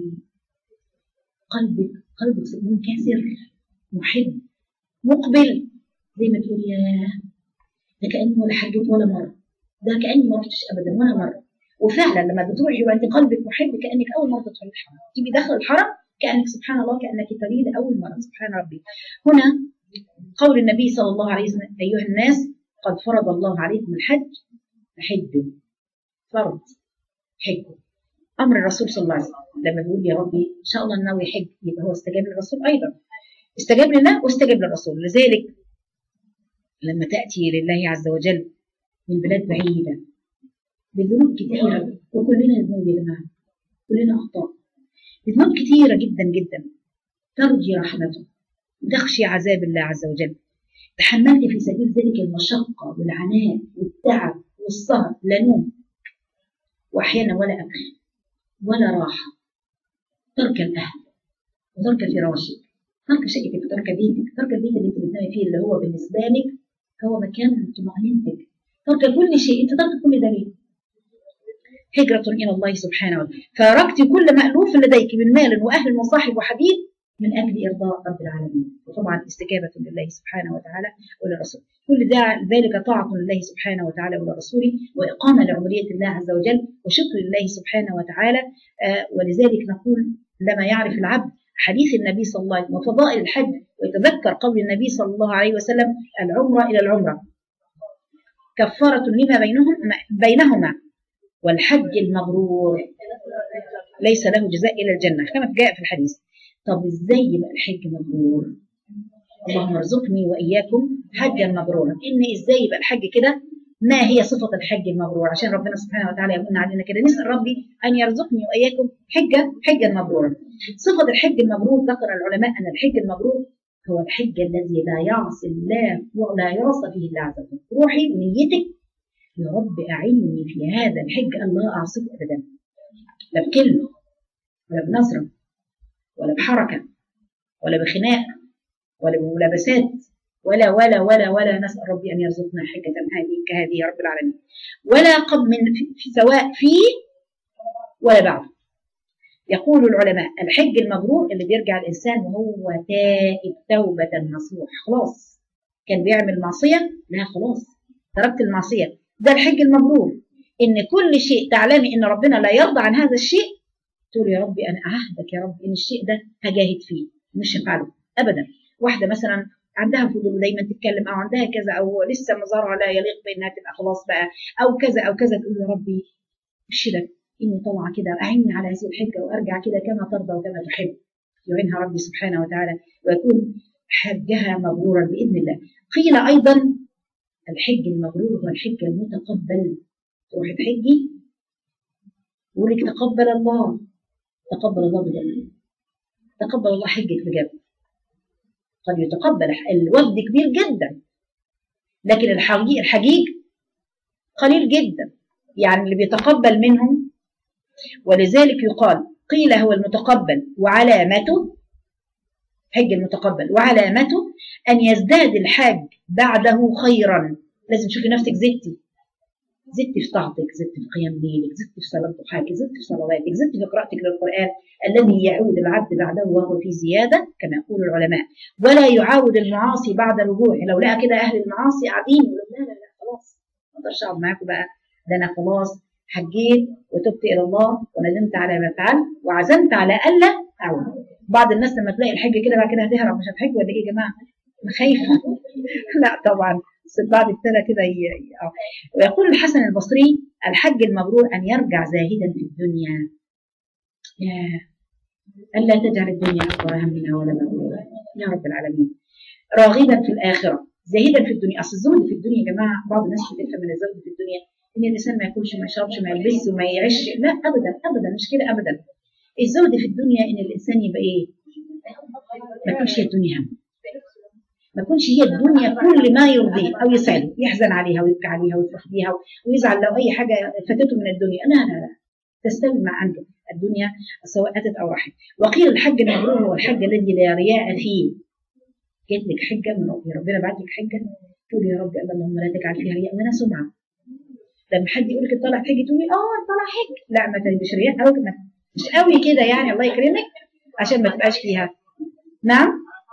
قلبك قلبك منكسر محب مقبل زي ما تقول يا ده كاني ولا حجيت ولا مره ده كاني ما رحتش ابدا ولا مره وفعلا لما بتروحي وانت قلبك محب كانك اول مره تدخلي الحرم تيجي داخل الحرم كانك سبحان الله كانك تريد اول مره سبحان ربي هنا قول النبي صلى الله عليه وسلم ايها الناس قد فرض الله عليكم الحج فحجوا فرض حجوا امر الرسول صلى الله عليه وسلم لما بيقول يا ربي ان شاء الله ناوي يحج يبقى هو استجاب للرسول ايضا استجاب لله واستجاب للرسول لذلك لما تاتي لله عز وجل من بلاد بعيده بذنوب كثيره وكلنا ذنوب يا جماعه كلنا اخطاء بذنوب كثيره جدا جدا ترجي رحمته وتخشي عذاب الله عز وجل تحملت في سبيل ذلك المشقه والعناء والتعب والسهر لا نوم واحيانا ولا اكل ولا راحه ترك الاهل وترك فراشك ترك شقتك ترك بيتك ترك البيت اللي انت بتنامي فيه اللي هو بالنسبه لك هو مكان طمأنينتك ترك كل شيء انت ترك كل ده ليه؟ هجرة إلى الله سبحانه وتعالى فركت كل مألوف لديك من مال وأهل وصاحب وحبيب من أجل إرضاء رب العالمين وطبعا استجابة لله سبحانه وتعالى ولرسوله كل ده ذلك طاعة لله سبحانه وتعالى ولرسوله وإقامة لعبودية الله عز وجل وشكر لله سبحانه وتعالى آه ولذلك نقول لما يعرف العبد حديث النبي صلى الله عليه وسلم وفضائل الحج ويتذكر قول النبي صلى الله عليه وسلم العمرة إلى العمرة كفارة لما بينهم بينهما والحج المبرور ليس له جزاء إلى الجنة كما جاء في الحديث طب ازاي يبقى الحج مبرور اللهم ارزقني واياكم حجا مبرورا ان ازاي يبقى الحج كده ما هي صفة الحج المبرور عشان ربنا سبحانه وتعالى يمن علينا كده نسأل ربي أن يرزقني وإياكم حجة حجا مبرورا صفة الحج المبرور ذكر العلماء أن الحج المبرور هو الحج الذي لا يعصي الله ولا يعصى فيه الله عز وجل روحي بنيتك يا رب أعني في هذا الحج أن لا أعصيك أبدا لا بكلمة ولا بنظرة ولا بحركة ولا بخناق ولا بملابسات ولا ولا ولا ولا نسأل ربي أن يرزقنا حجة هذه كهذه يا رب العالمين ولا قبل من في في سواء فيه ولا بعد يقول العلماء الحج المبرور اللي بيرجع الإنسان وهو تائب توبة نصوح خلاص كان بيعمل معصية لا خلاص تركت المعصية ده الحج المبرور إن كل شيء تعلمي إن ربنا لا يرضى عن هذا الشيء تقول يا ربي أنا أعهدك يا رب إن الشيء ده هجاهد فيه مش هفعله أبدا واحدة مثلا عندها فضول دايما تتكلم او عندها كذا او لسه مظهرها لا يليق بانها تبقى خلاص بقى او كذا او كذا تقول يا ربي ارشدك اني طالعه كده اعني على هذه الحجه وارجع كده كما ترضى وكما تحب يعينها ربي سبحانه وتعالى ويكون حجها مبرورا باذن الله قيل ايضا الحج المبرور هو الحج المتقبل تروحي تحجي يقول لك تقبل الله تقبل الله بجد تقبل الله حجك بجد قد يتقبل الوفد كبير جدا لكن الحجيج الحجيج قليل جدا يعني اللي بيتقبل منهم ولذلك يقال قيل هو المتقبل وعلامته حج المتقبل وعلامته أن يزداد الحاج بعده خيرا لازم تشوفي نفسك زدتي زدتي في طاعتك زدتي في قيام ليلك زدتي في صلاة ضحاك زدتي في صلواتك زدتي في قراءتك للقرآن الذي يعود العبد بعده وهو في زيادة كما يقول العلماء ولا يعاود المعاصي بعد رجوعه لو لقى كده أهل المعاصي قاعدين يقولوا لا لا لا خلاص ما اقدرش اقعد معاكم بقى ده انا خلاص حجيت وتبت الى الله وندمت على ما فعلت وعزمت على الا اعود بعض الناس لما تلاقي الحج كده بعد كده هتهرب مش هتحج ولا ايه يا جماعه؟ انا خايفه لا طبعا بس بعد ابتدى كده ي- اه ويقول الحسن البصري الحج المبرور ان يرجع زاهدا في الدنيا يا الا تجعل الدنيا اكبر همنا ولا مبلغا يا رب العالمين راغبا في الاخره زاهدا في الدنيا اصل الزهد في الدنيا يا جماعه بعض الناس بتفهم من الزهد في الدنيا ان الانسان ما ياكلش ما يشربش ما يلبسش وما يعيش لا ابدا ابدا مش كده ابدا الزهد في الدنيا ان الانسان يبقى ايه ما تكونش هي الدنيا هم ما تكونش هي الدنيا كل ما يرضيه او يسعده يحزن عليها ويبكي عليها ويفرح بيها ويزعل لو اي حاجه فاتته من الدنيا لا لا لا تستوي مع عنده الدنيا سواء اتت او راحت وقيل الحج المبرور هو الحج الذي لا رياء فيه جات لك حجه من ربنا بعت لك حجه تقول يا رب اللهم لا تجعل فيها رياء ولا سمعه لما حد يقول لك طلع حج تقولي اه طلع حج لا ما تلبش رياء او ما مش قوي كده يعني الله يكرمك عشان ما تبقاش فيها نعم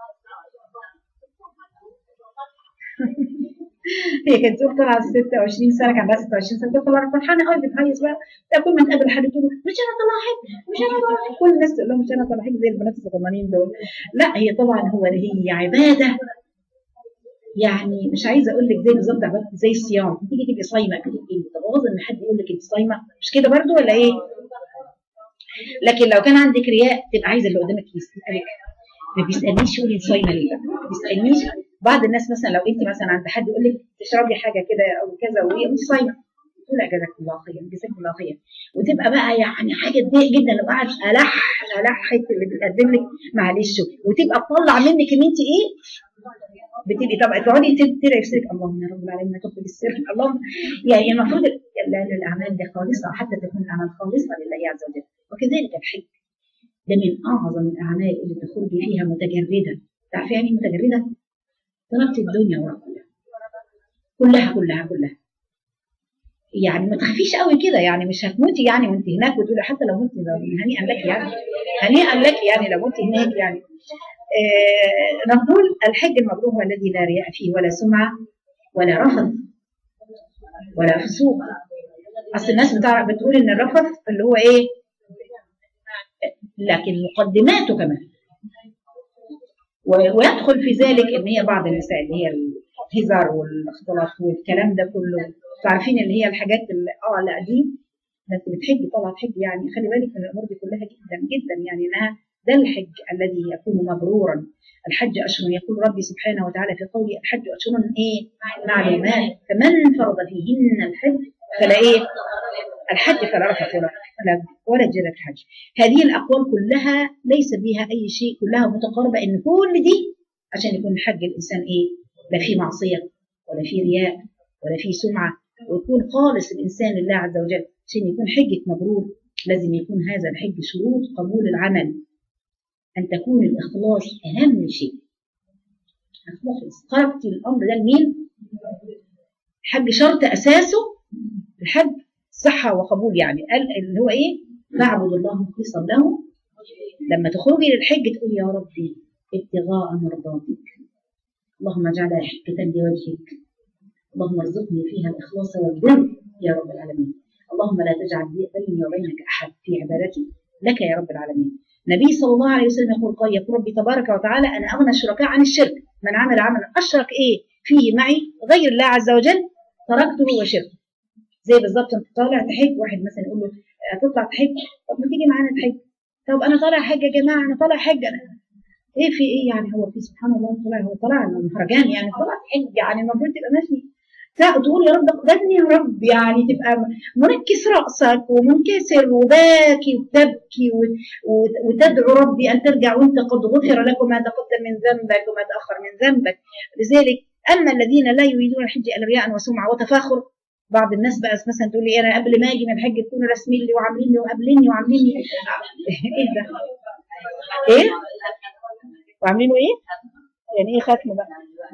هي كانت تقول طلع 26 سنه كان عندها 26 سنه كنت طلعت فرحانه قوي بتهيص بقى لا كل ما تقابل حد تقول له مش انا طلع حج مش انا طلع حج كل الناس تقول لهم مش انا طلع حج زي البنات الصغنانين دول لا هي طبعا هو هي عباده يعني مش عايزه اقول لك زي بالظبط عبادة- زي الصيام تيجي تبقي صايمه كده تبقي متغاظه ان حد يقول لك انت صايمه مش كده برضو ولا ايه؟ لكن لو كان عندك رياء تبقى عايزه اللي قدامك يسالك ما بيسالنيش يقول لي صايمه ليه بقى ما بيسالنيش بعض الناس مثلا لو انت مثلا عند حد يقول لك تشربي حاجه كده او كذا وهي انت صايمه تقول لا جزاك الله خير جزاك الله خير وتبقى بقى يعني حاجه تضايق جدا لو قاعد الح الح حته اللي بتقدم لك معلش وتبقى تطلع منك ان انت ايه بتبقي طبعا تقعدي تدعي في سرك اللهم يا رب العالمين تطلب السر اللهم يعني المفروض ال- ال- الاعمال دي خالصه حتى تكون الاعمال خالصه لله عز وجل وكذلك الحج ده من اعظم الاعمال اللي تخرجي فيها متجرده تعرفي يعني إيه متجرده؟ طلبت الدنيا ورا كلها كلها كلها كلها يعني ما تخافيش قوي كده يعني مش هتموتي يعني وانت هناك وتقولي حتى لو مت هنيئا لك يعني هنيئا لك يعني لو مت هناك يعني آه نقول الحج المبرور هو الذي لا رياء فيه ولا سمعه ولا رفض ولا فسوق اصل الناس بتعرف بتقول ان الرفض اللي هو ايه لكن مقدماته كمان و- ويدخل في ذلك ان هي بعض النساء اللي هي الهزار والاختلاط والكلام ده كله عارفين اللي هي الحاجات اللي اه لا دي ده انت بتحجي طبعا تحجي يعني خلي بالك من الامور دي كلها جدا جدا يعني انها ده الحج الذي يكون مبرورا الحج اشهر يقول ربي سبحانه وتعالى في قوله الحج اشهر ايه معلومات فمن فرض فيهن الحج فلا ايه الحج فلا رفث ولا ولا ولا جدل في الحج هذه الاقوال كلها ليس بها اي شيء كلها متقاربه ان كل دي عشان يكون حج الانسان ايه لا فيه معصيه ولا فيه رياء ولا فيه سمعه ويكون خالص الانسان لله عز وجل عشان يكون حجك مبرور لازم يكون هذا الحج شروط قبول العمل ان تكون الاخلاص اهم شيء اخلص تركت الامر ده لمين؟ الحج شرط اساسه الحج صحه وقبول يعني قال اللي هو ايه؟ نعبد الله مخلصا له لما تخرجي للحج تقول يا ربي ابتغاء مرضاتك اللهم اجعلها حجة لوجهك اللهم ارزقني فيها الإخلاص والبر يا رب العالمين اللهم لا تجعل بيني وبينك أحد في عبادتي لك يا رب العالمين النبي صلى الله عليه وسلم يقول قال يقول ربي تبارك وتعالى أنا أغنى الشركاء عن الشرك من عمل عملا أشرك إيه فيه معي غير الله عز وجل تركته وشركه زي بالظبط انت طالع تحج واحد مثلا يقول له هتطلع تحج طب ما تيجي معانا تحج طب انا طالع حج يا جماعه انا طالع حج انا ايه في ايه يعني هو في سبحان الله طلع هو طلع مهرجان يعني طلع حج يعني المفروض تبقى ماشي تقول يا رب اقبلني يا رب يعني تبقى منكس راسك ومنكسر وباكي وتبكي وتدعو ربي ان ترجع وانت قد غفر لك ما تقدم من ذنبك وما تاخر من ذنبك لذلك اما الذين لا يريدون الحج الا رياء وسمعه وتفاخر بعض الناس بقى مثلا تقول لي انا قبل ما اجي من الحج يكونوا راسمين لي وعاملين لي وقابليني وعاملين لي ايه ده؟ ايه؟ وعاملينه ايه؟ يعني ايه ختم بقى؟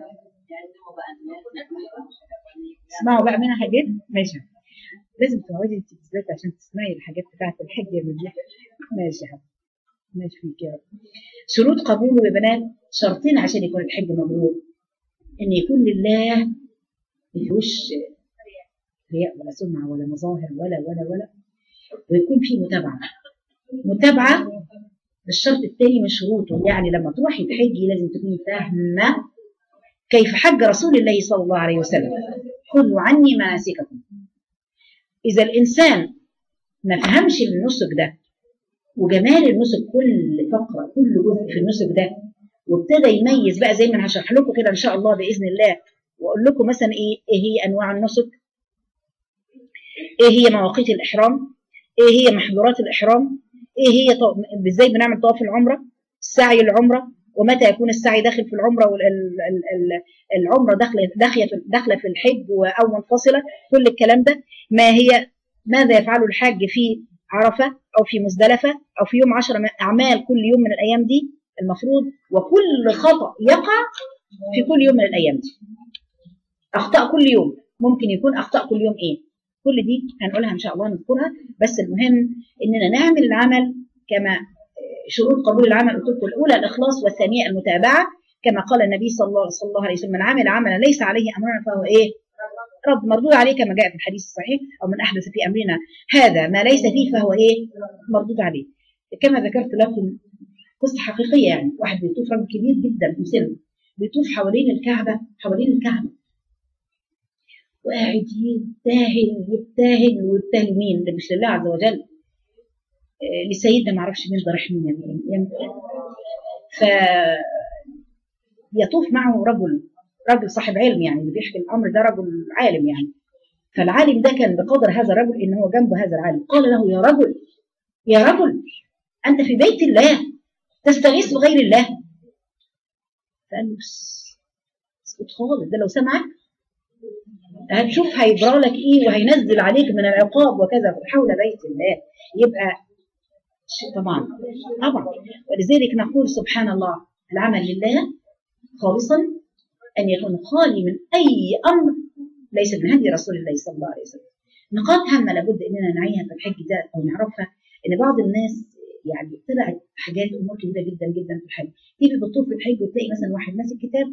اسمعوا بقى منها حاجات ماشي لازم تقعدي انت بالذات عشان تسمعي الحاجات بتاعت الحج يا بنتي ماشي يا حبيبي ماشي فيك يا رب شروط قبوله يا بنات شرطين عشان يكون الحج مبرور ان يكون لله ما فيهوش رياء ولا سمعه ولا مظاهر ولا ولا ولا ويكون في متابعه متابعه الشرط الثاني من شروطه يعني لما تروحي تحجي لازم تكوني فاهمه كيف حج رسول الله صلى الله عليه وسلم خذوا عني مناسككم إذا الإنسان ما فهمش النسك ده وجمال النسك كل فقرة كل جزء في النسك ده وابتدى يميز بقى زي ما انا هشرح لكم كده ان شاء الله باذن الله واقول لكم مثلا ايه ايه هي انواع النسك ايه هي مواقيت الاحرام ايه هي محظورات الاحرام ايه هي طو... ازاي بنعمل طواف العمره السعي العمره ومتى يكون السعي داخل في العمره والعمره داخله داخله في داخله في الحج او منفصله كل الكلام ده ما هي ماذا يفعله الحاج في عرفه او في مزدلفه او في يوم عشر اعمال كل يوم من الايام دي المفروض وكل خطا يقع في كل يوم من الايام دي اخطاء كل يوم ممكن يكون اخطاء كل يوم ايه كل دي هنقولها ان شاء الله نذكرها بس المهم اننا نعمل العمل كما شروط قبول العمل قلت لكم الاولى الاخلاص والثانيه المتابعه كما قال النبي صلى الله, صلى الله عليه وسلم من عمل عملا ليس عليه امرنا فهو ايه رد مردود عليه كما جاء في الحديث الصحيح او من احدث في امرنا هذا ما ليس فيه فهو ايه مردود عليه كما ذكرت لكم قصه حقيقيه يعني واحد بيطوف راجل كبير جدا في سن بيطوف حوالين الكعبه حوالين الكعبه وقاعد يبتاهل يبتاهل ويبتاهل مين ده مش لله عز وجل لسيدنا ما اعرفش مين ده راح مين يعني ف يطوف معه رجل رجل صاحب علم يعني اللي بيحكي الامر ده رجل عالم يعني فالعالم ده كان بقدر هذا الرجل ان هو جنبه هذا العالم قال له يا رجل يا رجل انت في بيت الله تستغيث بغير الله فقال له اسكت خالص ده لو سمعك هتشوف هيجرى لك ايه وهينزل عليك من العقاب وكذا حول بيت الله يبقى طبعا طبعا ولذلك نقول سبحان الله العمل لله خالصا أن يكون خالي من أي أمر ليس من هدي رسول الله صلى الله عليه وسلم نقاط هامة لابد أننا نعيها في الحج ده أو نعرفها أن بعض الناس يعني طلعت حاجات أمور كبيرة جدا جدا في الحج تيجي بتطوف في الحج وتلاقي مثلا واحد ماسك كتاب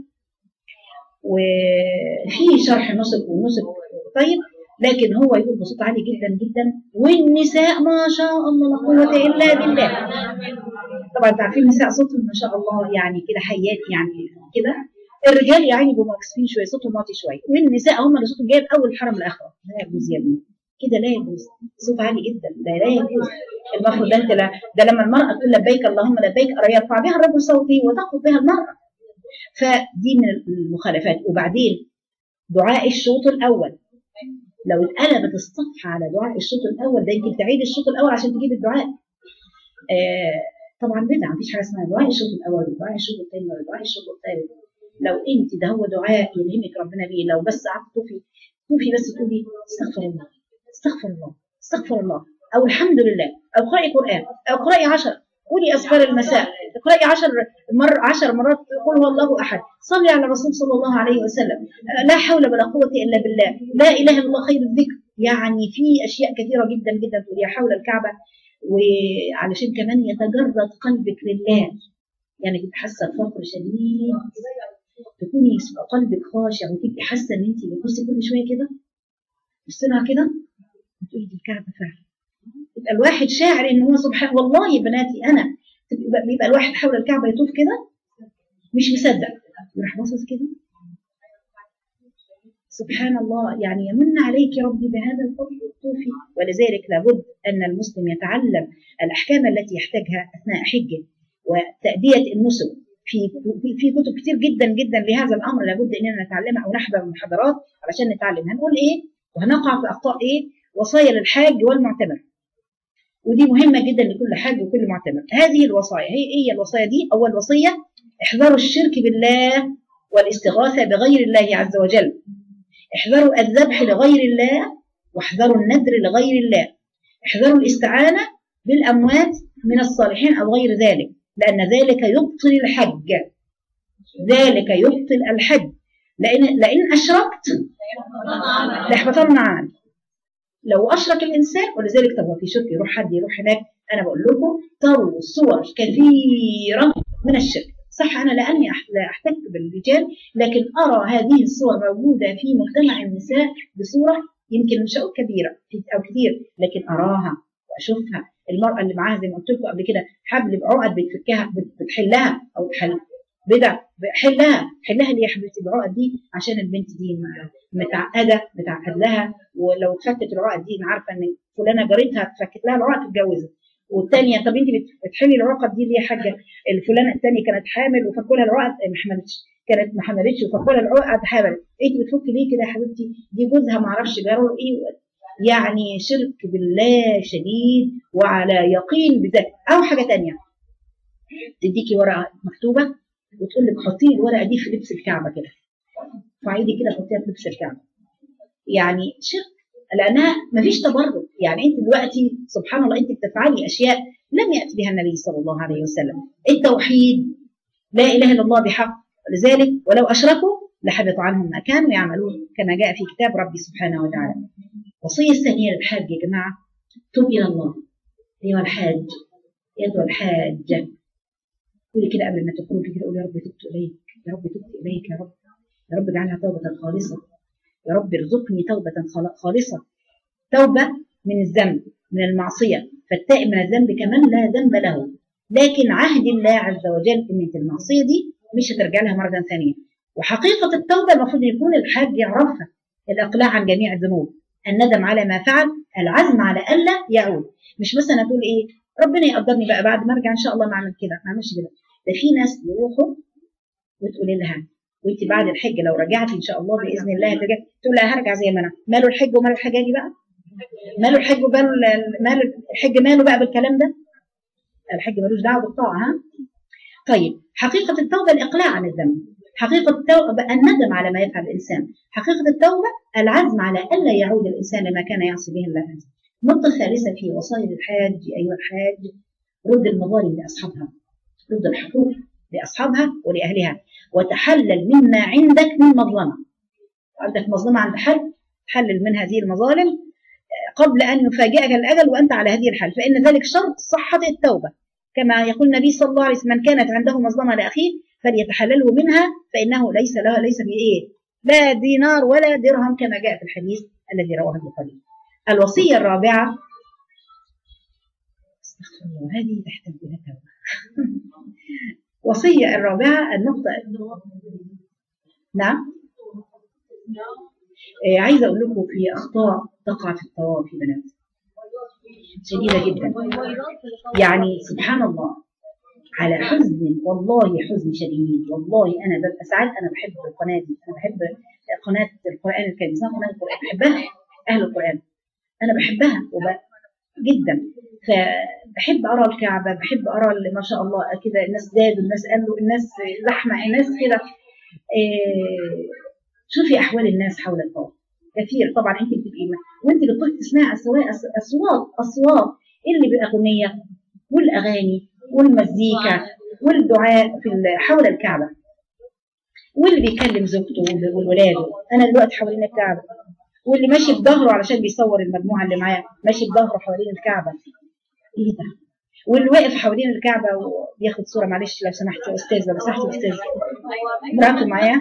وفي شرح نسك ونسك طيب لكن هو يقول بصوت عالي جدا جدا والنساء ما شاء الله لا قوة إلا بالله طبعا انتوا عارفين النساء صوتهم ما شاء الله يعني كده حيات يعني كده الرجال يا عيني بيبقوا مكسفين شويه صوتهم واطي شويه والنساء هم اللي صوتهم جايب اول حرم الاخره لا يجوز يا ابني كده لا يجوز صوت عالي جدا ده لا يجوز المفروض ده انت لا ده لما المراه تقول لبيك اللهم لبيك يرفع بها الرجل صوته وتخطب بها المراه فدي من المخالفات وبعدين دعاء الشوط الاول لو اتقلبت الصفحه على دعاء الشوط الاول ده يمكن تعيد الشوط الاول عشان تجيب الدعاء آه طبعا بدعه مفيش حاجه اسمها دعاء الشوط الاول ودعاء الشوط الثاني ولا دعاء الشوط الثالث لو انت ده هو دعاء يلهمك ربنا بيه لو بس قعدت توفي توفي بس تقولي استغفر الله استغفر الله استغفر الله او الحمد لله او اقراي قران او اقراي 10 قولي اذكار المساء اقراي 10 مر 10 مرات قل هو الله احد صلي على الرسول صلى الله عليه وسلم لا حول ولا قوه الا بالله لا اله الا الله خير الذكر يعني في اشياء كثيره جدا جدا تقوليها حول الكعبه وعلشان كمان يتجرد قلبك لله يعني تبقى حاسه بفقر شديد تكوني قلبك خاشع وتبقي حاسه ان انت بتبصي كل شويه كده تبصي لها كده وتقولي دي الكعبه فعلا يبقى الواحد شاعر ان هو سبحان والله يا بناتي انا بيبقى الواحد حول الكعبه يطوف كده مش مصدق يروح باصص كده سبحان الله يعني يمن عليك ربي بهذا الفضل الطوفي ولذلك لابد ان المسلم يتعلم الاحكام التي يحتاجها اثناء حجه وتاديه النسك في في في كتب كتير جدا جدا لهذا الامر لابد اننا نتعلمها او نحضر المحاضرات علشان نتعلم هنقول ايه وهنقع في اخطاء ايه وصايا للحاج والمعتمر ودي مهمه جدا لكل حاج وكل معتمر هذه الوصايا هي ايه الوصايا دي اول وصيه احذروا الشرك بالله والاستغاثه بغير الله عز وجل احذروا الذبح لغير الله واحذروا النذر لغير الله احذروا الاستعانه بالاموات من الصالحين او غير ذلك لان ذلك يبطل الحج ذلك يبطل الحج لان لان اشركت ليحبطن عمل لو اشرك الانسان ولذلك طب هو في شرك يروح حد يروح هناك انا بقول لكم تروا صور كثيره من الشرك صح انا لاني أح- لا احتك بالرجال لكن ارى هذه الصور موجوده في مجتمع النساء بصوره يمكن مش هقول كبيره او كثير لكن اراها واشوفها المراه اللي معاها زي ما قلت لكم قبل كده حبل بعقد بتفكها بت- بتحلها او تحل بدع حلها حلها ليه يا حبيبتي العقد دي عشان البنت دي م- متعقده متعقد لها ولو اتفكت العقد دي انا عارفه ان فلانه جارتها اتفكت لها العقد اتجوزت والثانيه طب انت بت- بتحلي العقد دي ليه يا حاجه الفلانه الثانيه كانت حامل وفكوا لها العقد ما حملتش كانت ما حملتش وفكوا لها العقد حملت انت بتفكي ليه كده يا حبيبتي دي جوزها ما اعرفش جاره ايه يعني شرك بالله شديد وعلى يقين بذلك او حاجه ثانيه تديكي ورقه مكتوبه وتقول لك حطي لي الورقه دي في لبس الكعبه كده فعيدي كده حطيها في لبس الكعبه يعني شرك لانها ما فيش تبرك يعني انت دلوقتي سبحان الله انت بتفعلي اشياء لم ياتي بها النبي صلى الله عليه وسلم التوحيد لا اله الا الله بحق لذلك ولو اشركوا لحبط عنهم ما كانوا يعملون كما جاء في كتاب ربي سبحانه وتعالى الوصيه الثانيه للحاج يا جماعه توب الى الله ايها الحاج ايها الحاج قولي كده قبل ما تخرجي كده قولي يا رب تبت اليك يا رب تبت اليك يا رب يا رب اجعلها توبه خالصه يا رب ارزقني توبه خال- خالصه توبه من الذنب من المعصيه فالتائب من الذنب كمان لا ذنب له لكن عهد الله عز وجل ان انت المعصيه دي مش هترجع لها مره ثانيه وحقيقه التوبه المفروض يكون الحاج يعرفها الاقلاع عن جميع الذنوب الندم على ما فعل العزم على الا يعود مش مثلا تقول ايه ربنا يقدرني بقى بعد ما ارجع ان شاء الله ما اعمل كده ما اعملش كده ده في ناس يروحوا وتقولي لها وانت بعد الحج لو رجعتي ان شاء الله باذن الله هترجع تقول لها هرجع زي ما انا ماله الحج وماله الحجاج بقى ماله الحج وماله ماله الحج ماله بقى بالكلام ده الحج ملوش دعوه بالطاعه ها طيب حقيقه التوبه الاقلاع عن الذنب حقيقه التوبه الندم على ما يفعل الانسان حقيقه التوبه العزم على الا يعود الانسان لما كان يعصي به الله عز وجل النقطه الثالثه في وصايا الحاج ايها الحاج رد المظالم لاصحابها رد الحقوق لاصحابها ولاهلها وتحلل مما عندك من مظلمه عندك مظلمه عند حد تحلل من هذه المظالم قبل ان يفاجئك الاجل وانت على هذه الحال فان ذلك شرط صحه التوبه كما يقول النبي صلى الله عليه وسلم من كانت عنده مظلمه لاخيه فليتحلله منها فانه ليس له ليس بايه لا دينار ولا درهم كما جاء في الحديث الذي رواه البخاري الوصيه الرابعه استغفر الله هذه تحتاج الى توبه وصيه الرابعه النقطه نعم إيه عايزه اقول لكم في اخطاء تقع في الطواف يا بنات شديده جدا يعني سبحان الله على حزن والله حزن شديد والله انا ببقى ساعات انا بحب القناه دي انا بحب قناه القران الكريم اسمها قناه القران بحبها اهل القران انا بحبها وب... جدا فبحب ارى الكعبه بحب ارى اللي ما شاء الله كده الناس زادوا الناس قالوا الناس زحمه الناس كده إيه شوفي احوال الناس حول الطواف كثير طبعا انت بتبقي وانت بتطلعي تسمعي اصوات اصوات اصوات اللي بالاغنيه والاغاني والمزيكا والدعاء في حول الكعبه واللي بيكلم زوجته وولاده انا دلوقتي حوالين الكعبه واللي ماشي بظهره علشان بيصور المجموعه اللي معاه ماشي بظهره حوالين الكعبه ايه ده واللي واقف حوالين الكعبه وبياخد صوره معلش لو سمحت يا استاذ لو سمحت يا استاذ مراته معايا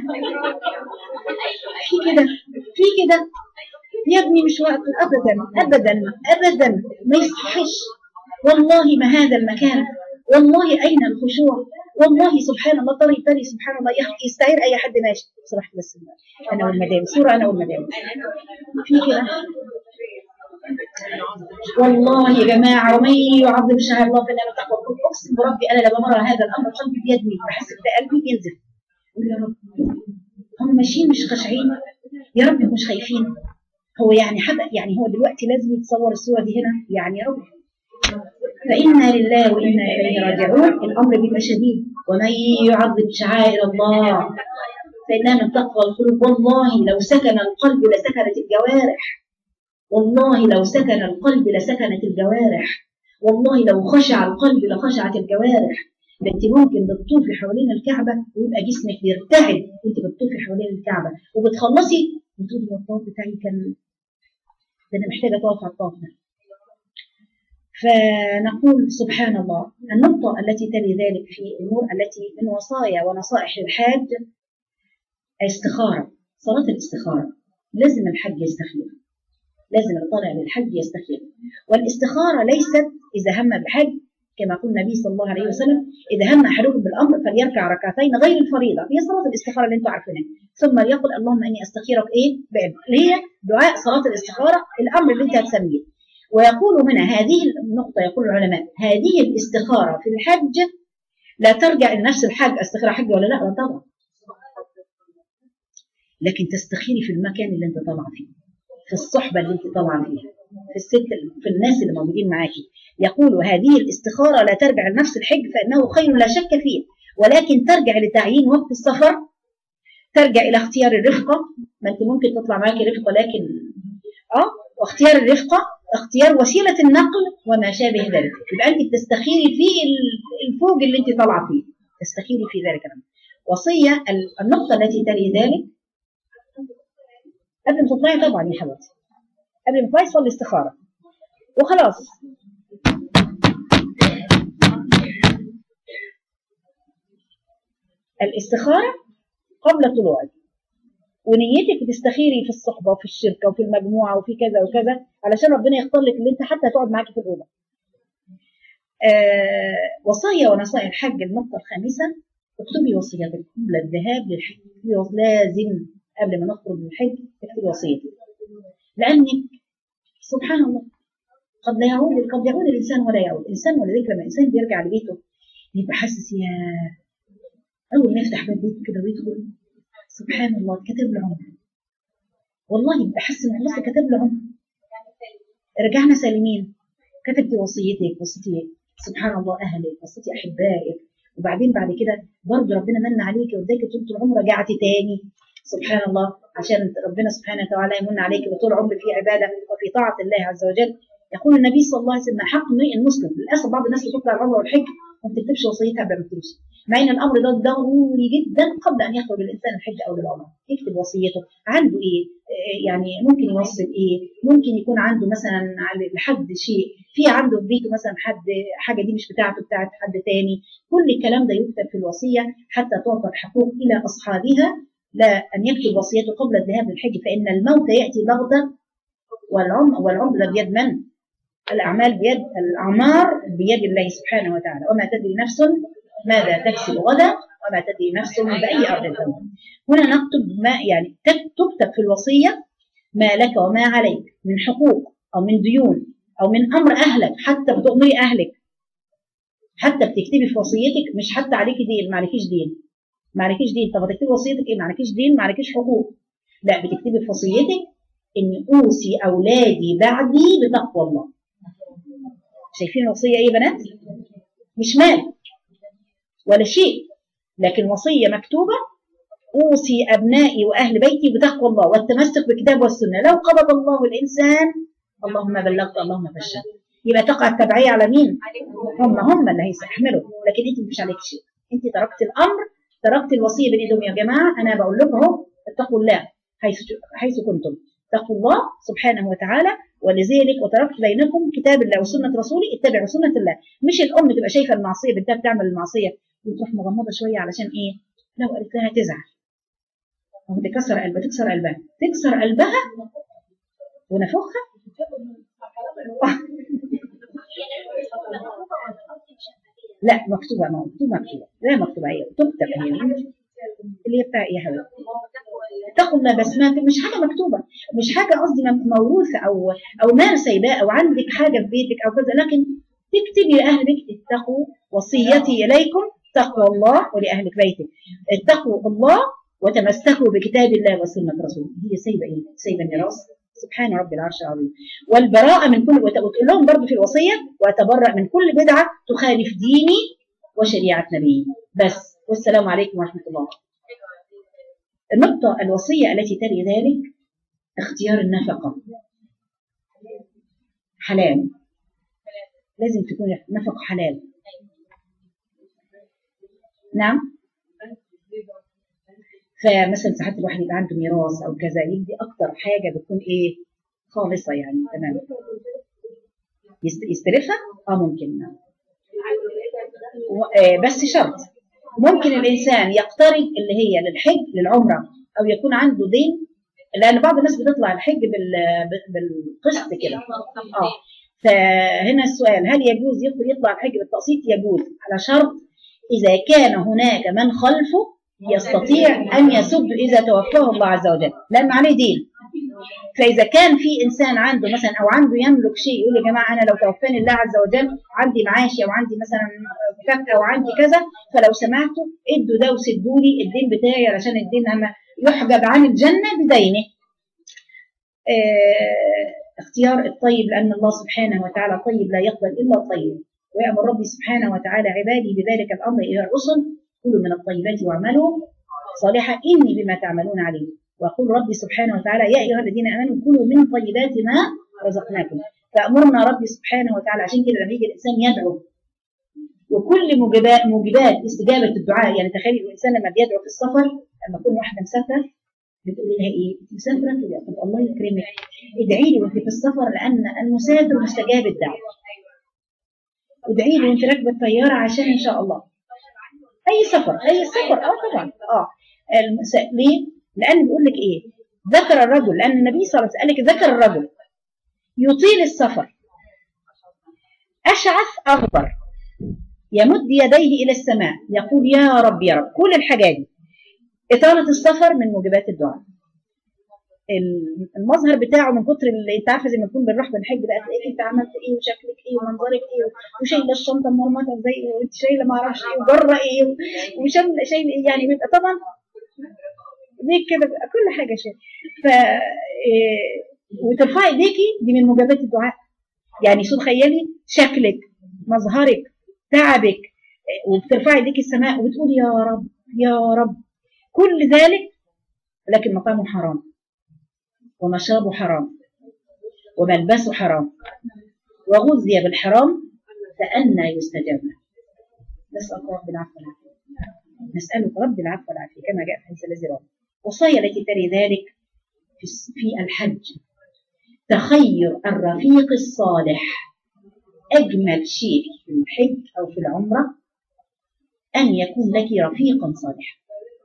في كده في كده يا ابني مش وقته ابدا ابدا ابدا ما يصحش والله ما هذا المكان والله اين الخشوع والله سبحان الله طري طري سبحان الله يستعير اي حد ماشي صراحه بس انا والمدام صوره انا والمدام في كده والله يا جماعه ومن يعظم شهر الله فلا تقوى اقسم بربي انا لما مر هذا الامر قلبي بيدمي بحس ان قلبي بينزف أقول يا رب هم ماشيين مش خاشعين يا رب مش خايفين هو يعني حد يعني هو دلوقتي لازم يتصور الصوره دي هنا يعني يا رب فإنا لله وإنا إليه راجعون الأمر بيبقى شديد ومن يعظم شعائر الله فإنها من تقوى القلوب والله لو سكن القلب لسكنت الجوارح والله لو سكن القلب لسكنت الجوارح والله لو خشع القلب لخشعت الجوارح ده انت ممكن بتطوفي حوالين الكعبه ويبقى جسمك بيرتعد وانت بتطوفي حوالين الكعبه وبتخلصي بتقولي هو الطواف بتاعي كان ده انا محتاجه اطوف على الطواف ده فنقول سبحان الله النقطة التي تلي ذلك في الأمور التي من وصايا ونصائح الحاج استخارة صلاة الاستخارة لازم الحج يستخير لازم الطالع للحج يستخير والاستخارة ليست إذا هم بحج كما قال النبي صلى الله عليه وسلم إذا هم أحدكم بالأمر فليركع ركعتين غير الفريضة هي صلاة الاستخارة اللي أنتم عارفينها ثم يقول اللهم إني أستخيرك إيه بعلم اللي هي دعاء صلاة الاستخارة الأمر اللي أنت هتسميه ويقول هنا هذه النقطة يقول العلماء هذه الاستخارة في الحج لا ترجع لنفس الحج استخارة حج ولا لا لا طبعا لكن تستخيري في المكان اللي انت طالعه فيه في الصحبة اللي انت طالعه فيها في الست في الناس اللي موجودين معاكي يقول هذه الاستخارة لا ترجع لنفس الحج فإنه خير لا شك فيه ولكن ترجع لتعيين وقت السفر ترجع إلى اختيار الرفقة ما أنت ممكن تطلع معاكي رفقة لكن اه واختيار الرفقة اختيار وسيلة النقل وما شابه ذلك يبقى أنت بتستخيري في الفوج اللي أنت طالعة فيه تستخيري في ذلك الأمر وصية النقطة التي تلي ذلك قبل ما تطلعي طبعا يا حبيبتي قبل ما تطلعي صلي استخارة وخلاص الاستخارة قبل طلوعك ونيتك بتستخيري في الصحبة وفي الشركة وفي المجموعة وفي كذا وكذا علشان ربنا يختار لك اللي انت حتى تقعد معاكي في الأوضة آه وصايا ونصائح الحج النقطة الخامسة اكتبي وصيتك قبل الذهاب للحج لازم قبل ما نخرج للحج اكتبي وصيتك لأنك سبحان الله قد لا يعود قد يعود الإنسان ولا يعود الإنسان ولذلك لما الإنسان بيرجع لبيته بيبقى حاسس يا أول ما يفتح باب بيته كده ويدخل سبحان الله اتكتب له عمر والله يبقى حاسس إن خلاص اتكتب له عمر رجعنا سالمين كتبتي وصيتك وصيتي سبحان الله أهلك وصيتي أحبائك وبعدين بعد كده برضه ربنا من عليك واداكي طول العمر رجعتي تاني سبحان الله عشان ربنا سبحانه وتعالى يمن عليك بطول عمر في عباده وفي طاعه الله عز وجل يقول النبي صلى الله عليه وسلم حق امرئ المسلم للاسف بعض الناس بتطلع العمره والحج وما بتكتبش وصيتها قبل ما تمشي مع ان الامر ده ضروري جدا قبل ان يخرج الانسان الحج او للعمره يكتب وصيته عنده ايه يعني ممكن يوصل ايه ممكن يكون عنده مثلا لحد شيء في عنده في بيته مثلا حد حاجه دي مش بتاعته بتاعت حد تاني كل الكلام ده يكتب في الوصيه حتى تعطى الحقوق الى اصحابها لا أن يكتب وصيته قبل الذهاب للحج فإن الموت يأتي بغتة والعمر والعمر بيد من؟ الأعمال بيد الأعمار بيد الله سبحانه وتعالى وما تدري نفس ماذا تكسب غدا وما تدري نفس بأي أرض تموت هنا نكتب ما يعني تكتب في الوصية ما لك وما عليك من حقوق أو من ديون أو من أمر أهلك حتى بتؤمري أهلك حتى بتكتبي في وصيتك مش حتى عليكي دين ما عليكيش دين ما عليكيش دين طب هتكتبي وصيتك ايه ما عليكيش دين ما عليكيش حقوق لا بتكتبي في وصيتك ان اوصي اولادي بعدي بتقوى الله شايفين الوصيه ايه يا بنات مش مال ولا شيء لكن وصيه مكتوبه اوصي ابنائي واهل بيتي بتقوى الله والتمسك بالكتاب والسنه لو قبض الله الانسان اللهم بلغت اللهم فشل يبقى تقع التبعيه على مين هم هم اللي هيستحملوا لكن انت مش عليك شيء انت تركت الامر تركت الوصيه بين ايدهم يا جماعه انا بقول لكم اهو اتقوا الله حيث حيث كنتم اتقوا الله سبحانه وتعالى ولذلك وتركت بينكم كتاب الله وسنه رسولي اتبعوا سنه الله مش الام تبقى شايفه المعصيه بنتها بتعمل المعصيه وتروح مغمضه شويه علشان ايه؟ لو قالت لها تزعل وتكسر قلبها تكسر قلبها تكسر قلبها ونفخها لا مكتوبة مكتوبة مكتوبة لا مكتوبة هي تكتب هي اللي هي بتاع ايه يا حبيبي تاخد ما بس ما مش حاجة مكتوبة مش حاجة قصدي موروثة أو أو مال سايباه أو عندك حاجة في بيتك أو كذا لكن تكتبي لأهل بيتك اتقوا وصيتي إليكم تقوى الله ولأهل بيته اتقوا الله وتمسكوا بكتاب الله وسنة رسوله هي سيبة إيه؟ سيبة الميراث سبحان رب العرش العظيم والبراءة من كل وت- وتقول لهم برضه في الوصية وأتبرأ من كل بدعة تخالف ديني وشريعة نبيي بس والسلام عليكم ورحمة الله النقطة الوصية التي تلي ذلك اختيار النفقة حلال لازم تكون نفقة حلال نعم فمثلا ساعات الواحد يبقى عنده ميراث او كذا يدي اكتر حاجه بتكون ايه خالصه يعني تمام يست- يستلفها اه ممكن نعم و- آه، بس شرط ممكن الانسان يقترض اللي هي للحج للعمره او يكون عنده دين لان بعض الناس بتطلع الحج بال- بالقسط كده اه فهنا السؤال هل يجوز يط- يطلع الحج بالتقسيط يجوز على شرط اذا كان هناك من خلفه يستطيع ان يسد اذا توفاه الله عز وجل لان عليه دين فاذا كان في انسان عنده مثلا او عنده يملك شيء يقول يا جماعه انا لو توفاني الله عز وجل عندي معاشي او عندي مثلا فك او عندي كذا فلو سمحتوا ادوا ده وسدوا لي الدين بتاعي علشان الدين لما يحجب عن الجنه بدينه آه، اختيار الطيب لأن الله سبحانه وتعالى طيب لا يقبل إلا الطيب ويأمر ربي سبحانه وتعالى عبادي بذلك الأمر إلى الرسل كلوا من الطيبات واعملوا صالحا إني بما تعملون عليم ويقول ربي سبحانه وتعالى يا أيها الذين آمنوا كلوا من طيبات ما رزقناكم فأمرنا ربي سبحانه وتعالى عشان كده لما يجي الإنسان يدعو وكل موجبات موجبات استجابة الدعاء يعني تخيل الإنسان لما بيدعو في السفر لما تكون واحدة مسافرة بتقولي لها ايه؟ انت مسافره؟ تقول لها طب الله يكرمك ادعي لي وانت في السفر لان المسافر مستجاب الدعوه. ادعي لي وانت راكبه الطياره عشان ان شاء الله. اي سفر اي سفر اه طبعا اه المس... ليه؟ لان بيقول لك ايه؟ ذكر الرجل لان النبي صلى الله عليه وسلم قال لك ذكر الرجل يطيل السفر اشعث اغبر يمد يديه الى السماء يقول يا رب يا رب كل الحاجات دي إطالة السفر من موجبات الدعاء ال- المظهر بتاعه من كتر اللي انت عارفه زي ما نكون بنروح بنحج بقى تلاقيك انت عملت ايه وشكلك ايه ومنظرك ايه وشايله الشنطه مرمطه ازاي وانت شايله ما اعرفش ايه وجره ايه وشايله شايله ايه يعني بيبقى طبعا ليك كده بيبقى كل حاجه شايله ف إيه، وترفعي ايديكي دي من موجبات الدعاء يعني شو تخيلي شكلك مظهرك تعبك إيه، وبترفعي ايديكي السماء وبتقولي يا رب يا رب كل ذلك لكن مقامه حرام ومشربه حرام وملبسه حرام وغذي بالحرام فأنى يستجاب له نسأل رب العفو والعافية نسألك رب العفو والعافية كما جاء في الحديث الذي رواه وصايا التي تلي ذلك في الس- في الحج تخير الرفيق الصالح أجمل شيء في الحج أو في العمرة أن يكون لك رفيقا صالحا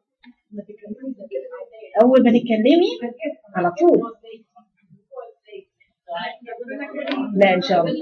أول ما تتكلمي على طول لا إن شاء الله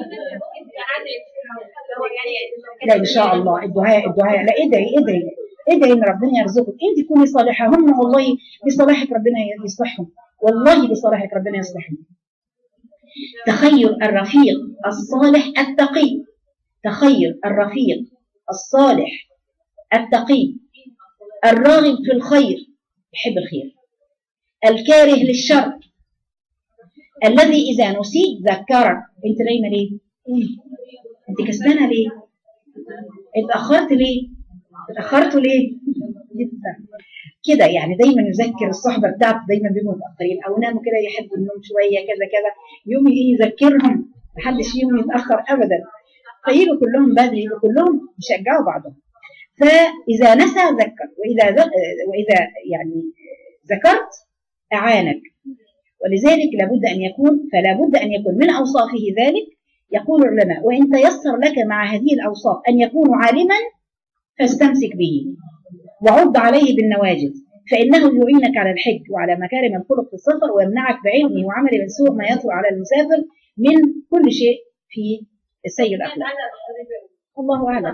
لا إن شاء الله الدعاء الدعاء لا ادعي ادعي ادعي إن ربنا يرزقك أنت تكوني صالحة هم والله بصلاحك ربنا يصلحهم والله بصلاحك ربنا يصلحهم تخير الرفيق الصالح التقي تخير الرفيق الصالح التقي الراغب في الخير يحب الخير الكاره للشر الذي إذا نسيت ذكرك أنت نايمة ليه؟ أنت كسلانة ليه؟ اتأخرت ليه؟ اتأخرتوا ليه؟ جدا كده يعني دايما يذكر الصحبة بتاعته دايما بيبقوا متأخرين أو ناموا كده يحبوا النوم شوية كذا كذا يوم ايه يذكرهم محدش فيهم يتأخر أبدا فيجوا كلهم بدري يجوا كلهم يشجعوا بعضهم فإذا نسى ذكر وإذا ذ- وإذا يعني ذكرت أعانك ولذلك لابد أن يكون فلا بد أن يكون من أوصافه ذلك يقول العلماء وإن تيسر لك مع هذه الأوصاف أن يكون عالما فاستمسك به وعض عليه بالنواجذ فإنه يعينك على الحج وعلى مكارم الخلق في السفر ويمنعك بعلمه وعمله من سوء ما يطرأ على المسافر من كل شيء في سيء الأخلاق الله أعلم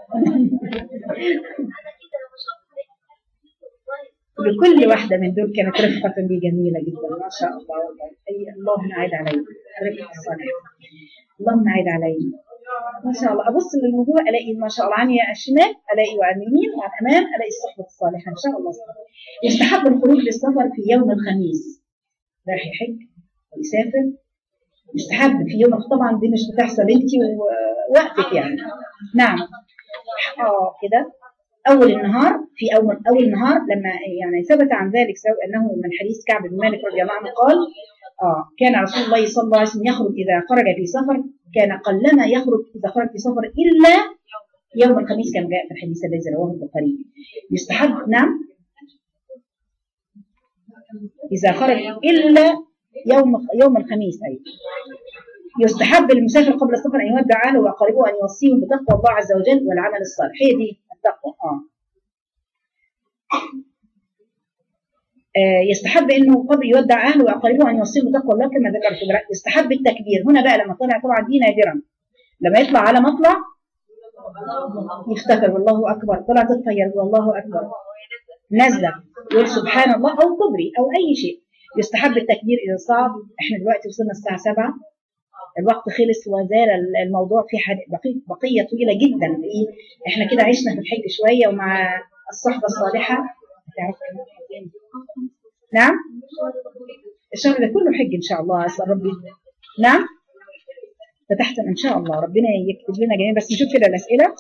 لكل واحدة من دول كانت رفقة بي جميلة جدا ما شاء الله والله أي اللهم عيد علينا رفقة صالحة اللهم عيد علينا ما شاء الله ابص للوجوه الاقي ما شاء الله عني الشمال الاقي وعن اليمين وعن الامام الاقي الصحبه الصالحه ان شاء الله يستحب الخروج للسفر في يوم الخميس رايح يحج ويسافر يستحب في يوم طبعا دي مش بتحصل انت ووقتك يعني نعم اه كده اول النهار في اول اول النهار لما يعني ثبت عن ذلك سواء انه من حديث كعب بن مالك رضي الله عنه قال اه كان رسول الله صلى الله عليه وسلم يخرج اذا خرج في سفر كان قلما يخرج اذا خرج في سفر الا يوم الخميس كما جاء في الحديث الذي رواه البخاري يستحب نعم اذا خرج الا يوم يوم الخميس اي يستحب للمسافر قبل السفر ان يودع اهله واقاربه وان يوصيهم بتقوى الله عز وجل والعمل الصالح هي دي التقوى اه آه، يستحب انه قبل يودع اهله واقاربه ان يوصيهم بتقوى الله كما ذكرت يستحب التكبير هنا بقى لما طلع طبعا دي نادرا لما يطلع على مطلع يفتكر والله اكبر طلع تطير والله اكبر نازله يقول سبحان الله او كبري او اي شيء يستحب التكبير اذا صعد احنا دلوقتي وصلنا الساعه 7 الوقت خلص وزال الموضوع في حد بقية, بقية طويلة جدا في احنا كده عشنا في الحج شوية ومع الصحبة الصالحة نعم الشهر ده كله حج ان شاء الله اسال ربي نعم فتحت ان شاء الله ربنا يكتب لنا جميعا بس نشوف كده الاسئله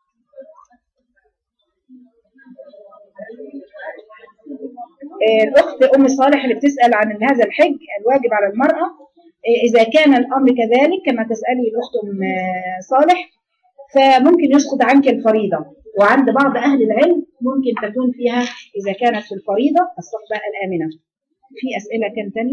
الاخت ام صالح اللي بتسال عن هذا الحج الواجب على المراه إذا كان الأمر كذلك كما تسألي الأخت أم صالح فممكن يسقط عنك الفريضة وعند بعض أهل العلم ممكن تكون فيها إذا كانت في الفريضة الصحبة الآمنة في أسئلة كان تانية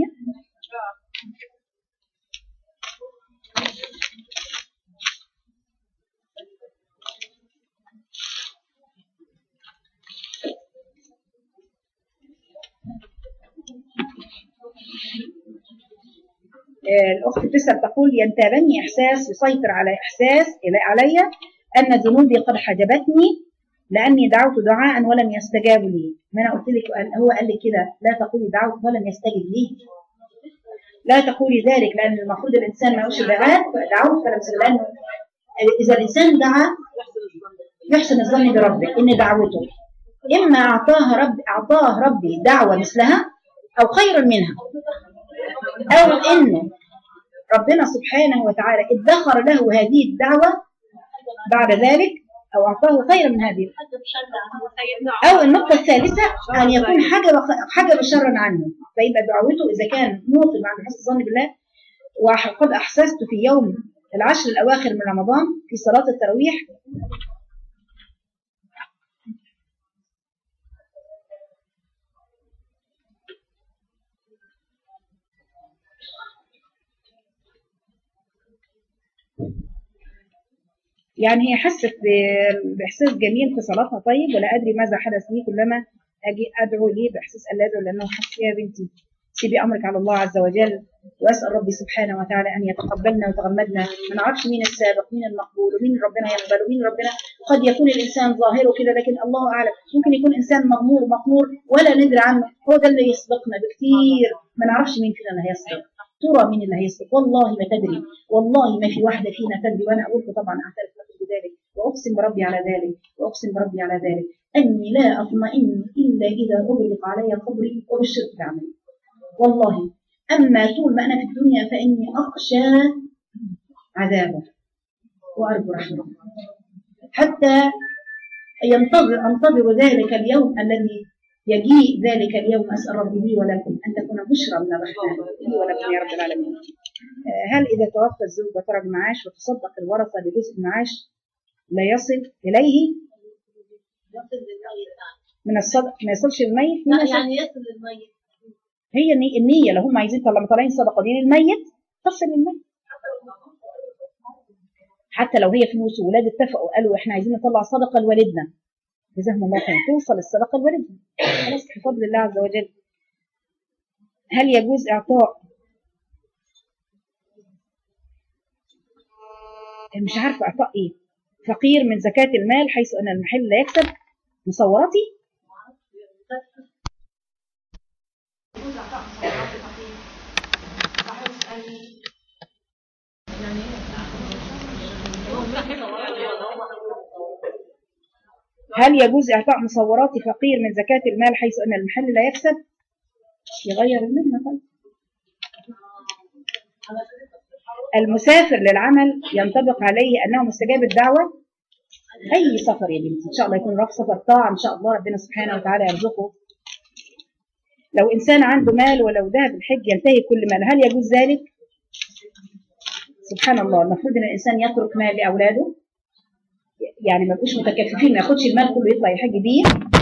الأخت تسأل تقول ينتابني إحساس يسيطر على إحساس علي أن ذنوبي قد حجبتني لأني دعوت دعاء ولم يستجاب لي ما أنا قلت لك هو قال لي كده لا تقولي دعوت ولم يستجب لي لا تقولي ذلك لأن المفروض الإنسان ما يقولش دعاء دعوت فلم يستجب لأنه إذا الإنسان دعا يحسن الظن بربه إن دعوته إما أعطاه رب أعطاه ربي دعوة مثلها أو خيرا منها أو إنه ربنا سبحانه وتعالى ادخر له هذه الدعوة بعد ذلك أو أعطاه خيرا من هذه أو النقطة الثالثة أن يكون حجب حجب شرا عنه فيبقى دعوته إذا كان موطن عند حسن الظن بالله وقد أحسست في يوم العشر الأواخر من رمضان في صلاة التراويح يعني هي حست باحساس جميل في صلاتها طيب ولا ادري ماذا حدث لي كلما اجي ادعو لي باحساس الا ادعو لانه حس يا بنتي سيبي امرك على الله عز وجل واسال ربي سبحانه وتعالى ان يتقبلنا ويتغمدنا ما نعرفش مين السابق مين المقبول ومين ربنا يقبل ومين ربنا قد يكون الانسان ظاهره كده لكن الله اعلم ممكن يكون انسان مغمور ومقمور ولا ندري عنه هو ده اللي يسبقنا بكثير ما نعرفش مين فينا اللي هيسبق ترى مين اللي هيسبق والله ما تدري والله ما في واحده فينا تدري وانا اقول طبعا اعترف لكم بذلك واقسم بربي على ذلك واقسم بربي على ذلك اني لا اطمئن الا اذا اغلق علي قبري وبالشرك بعملي والله اما طول ما انا في الدنيا فاني اخشى عذابه وارجو رحمته حتى ينتظر انتظر ذلك اليوم الذي يجيء ذلك اليوم أسأل ربي لي ولكم أن تكون بشرى من الرحمن لي ولكم يا رب العالمين هل إذا توفى الزوج وترك معاش وتصدق الورثة بجزء المعاش لا يصل إليه من الصدق ما يصلش للميت لا يعني يصل للميت هي النية لو هم عايزين لما طالعين صدقة دي للميت تصل للميت حتى لو هي فلوس وولاد اتفقوا قالوا احنا عايزين نطلع صدقة لوالدنا جزاهم الله خير توصل الصدقة لوالدهم خلاص بفضل الله عز وجل هل يجوز إعطاء مش عارفة إعطاء إيه فقير من زكاة المال حيث أن المحل لا يكسب مصوراتي هل يجوز إعطاء مصورات فقير من زكاة المال حيث أن المحل لا يكسب؟ يغير المهنة طيب المسافر للعمل ينطبق عليه أنه مستجاب الدعوة أي سفر يا بنتي إن شاء الله يكون راح سفر طاعة إن شاء الله ربنا سبحانه وتعالى يرزقه لو إنسان عنده مال ولو ذهب الحج ينتهي كل مال هل يجوز ذلك؟ سبحان الله المفروض ان الانسان يترك مال لاولاده يعني ما يبقوش متكففين ما ياخدش المال كله يطلع يحج بيه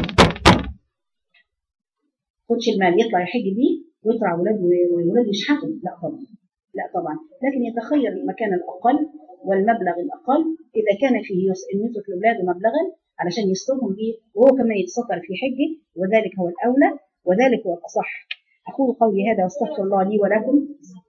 ياخدش المال يطلع يحج بيه ويطلع اولاده واولاده يشحتوا لا طبعا لا طبعا لكن يتخير المكان الاقل والمبلغ الاقل اذا كان فيه يس- ان يترك لاولاده مبلغا علشان يسترهم به وهو كمان يتستر في حجه وذلك هو الاولى وذلك هو الاصح اقول قولي هذا واستغفر الله لي ولكم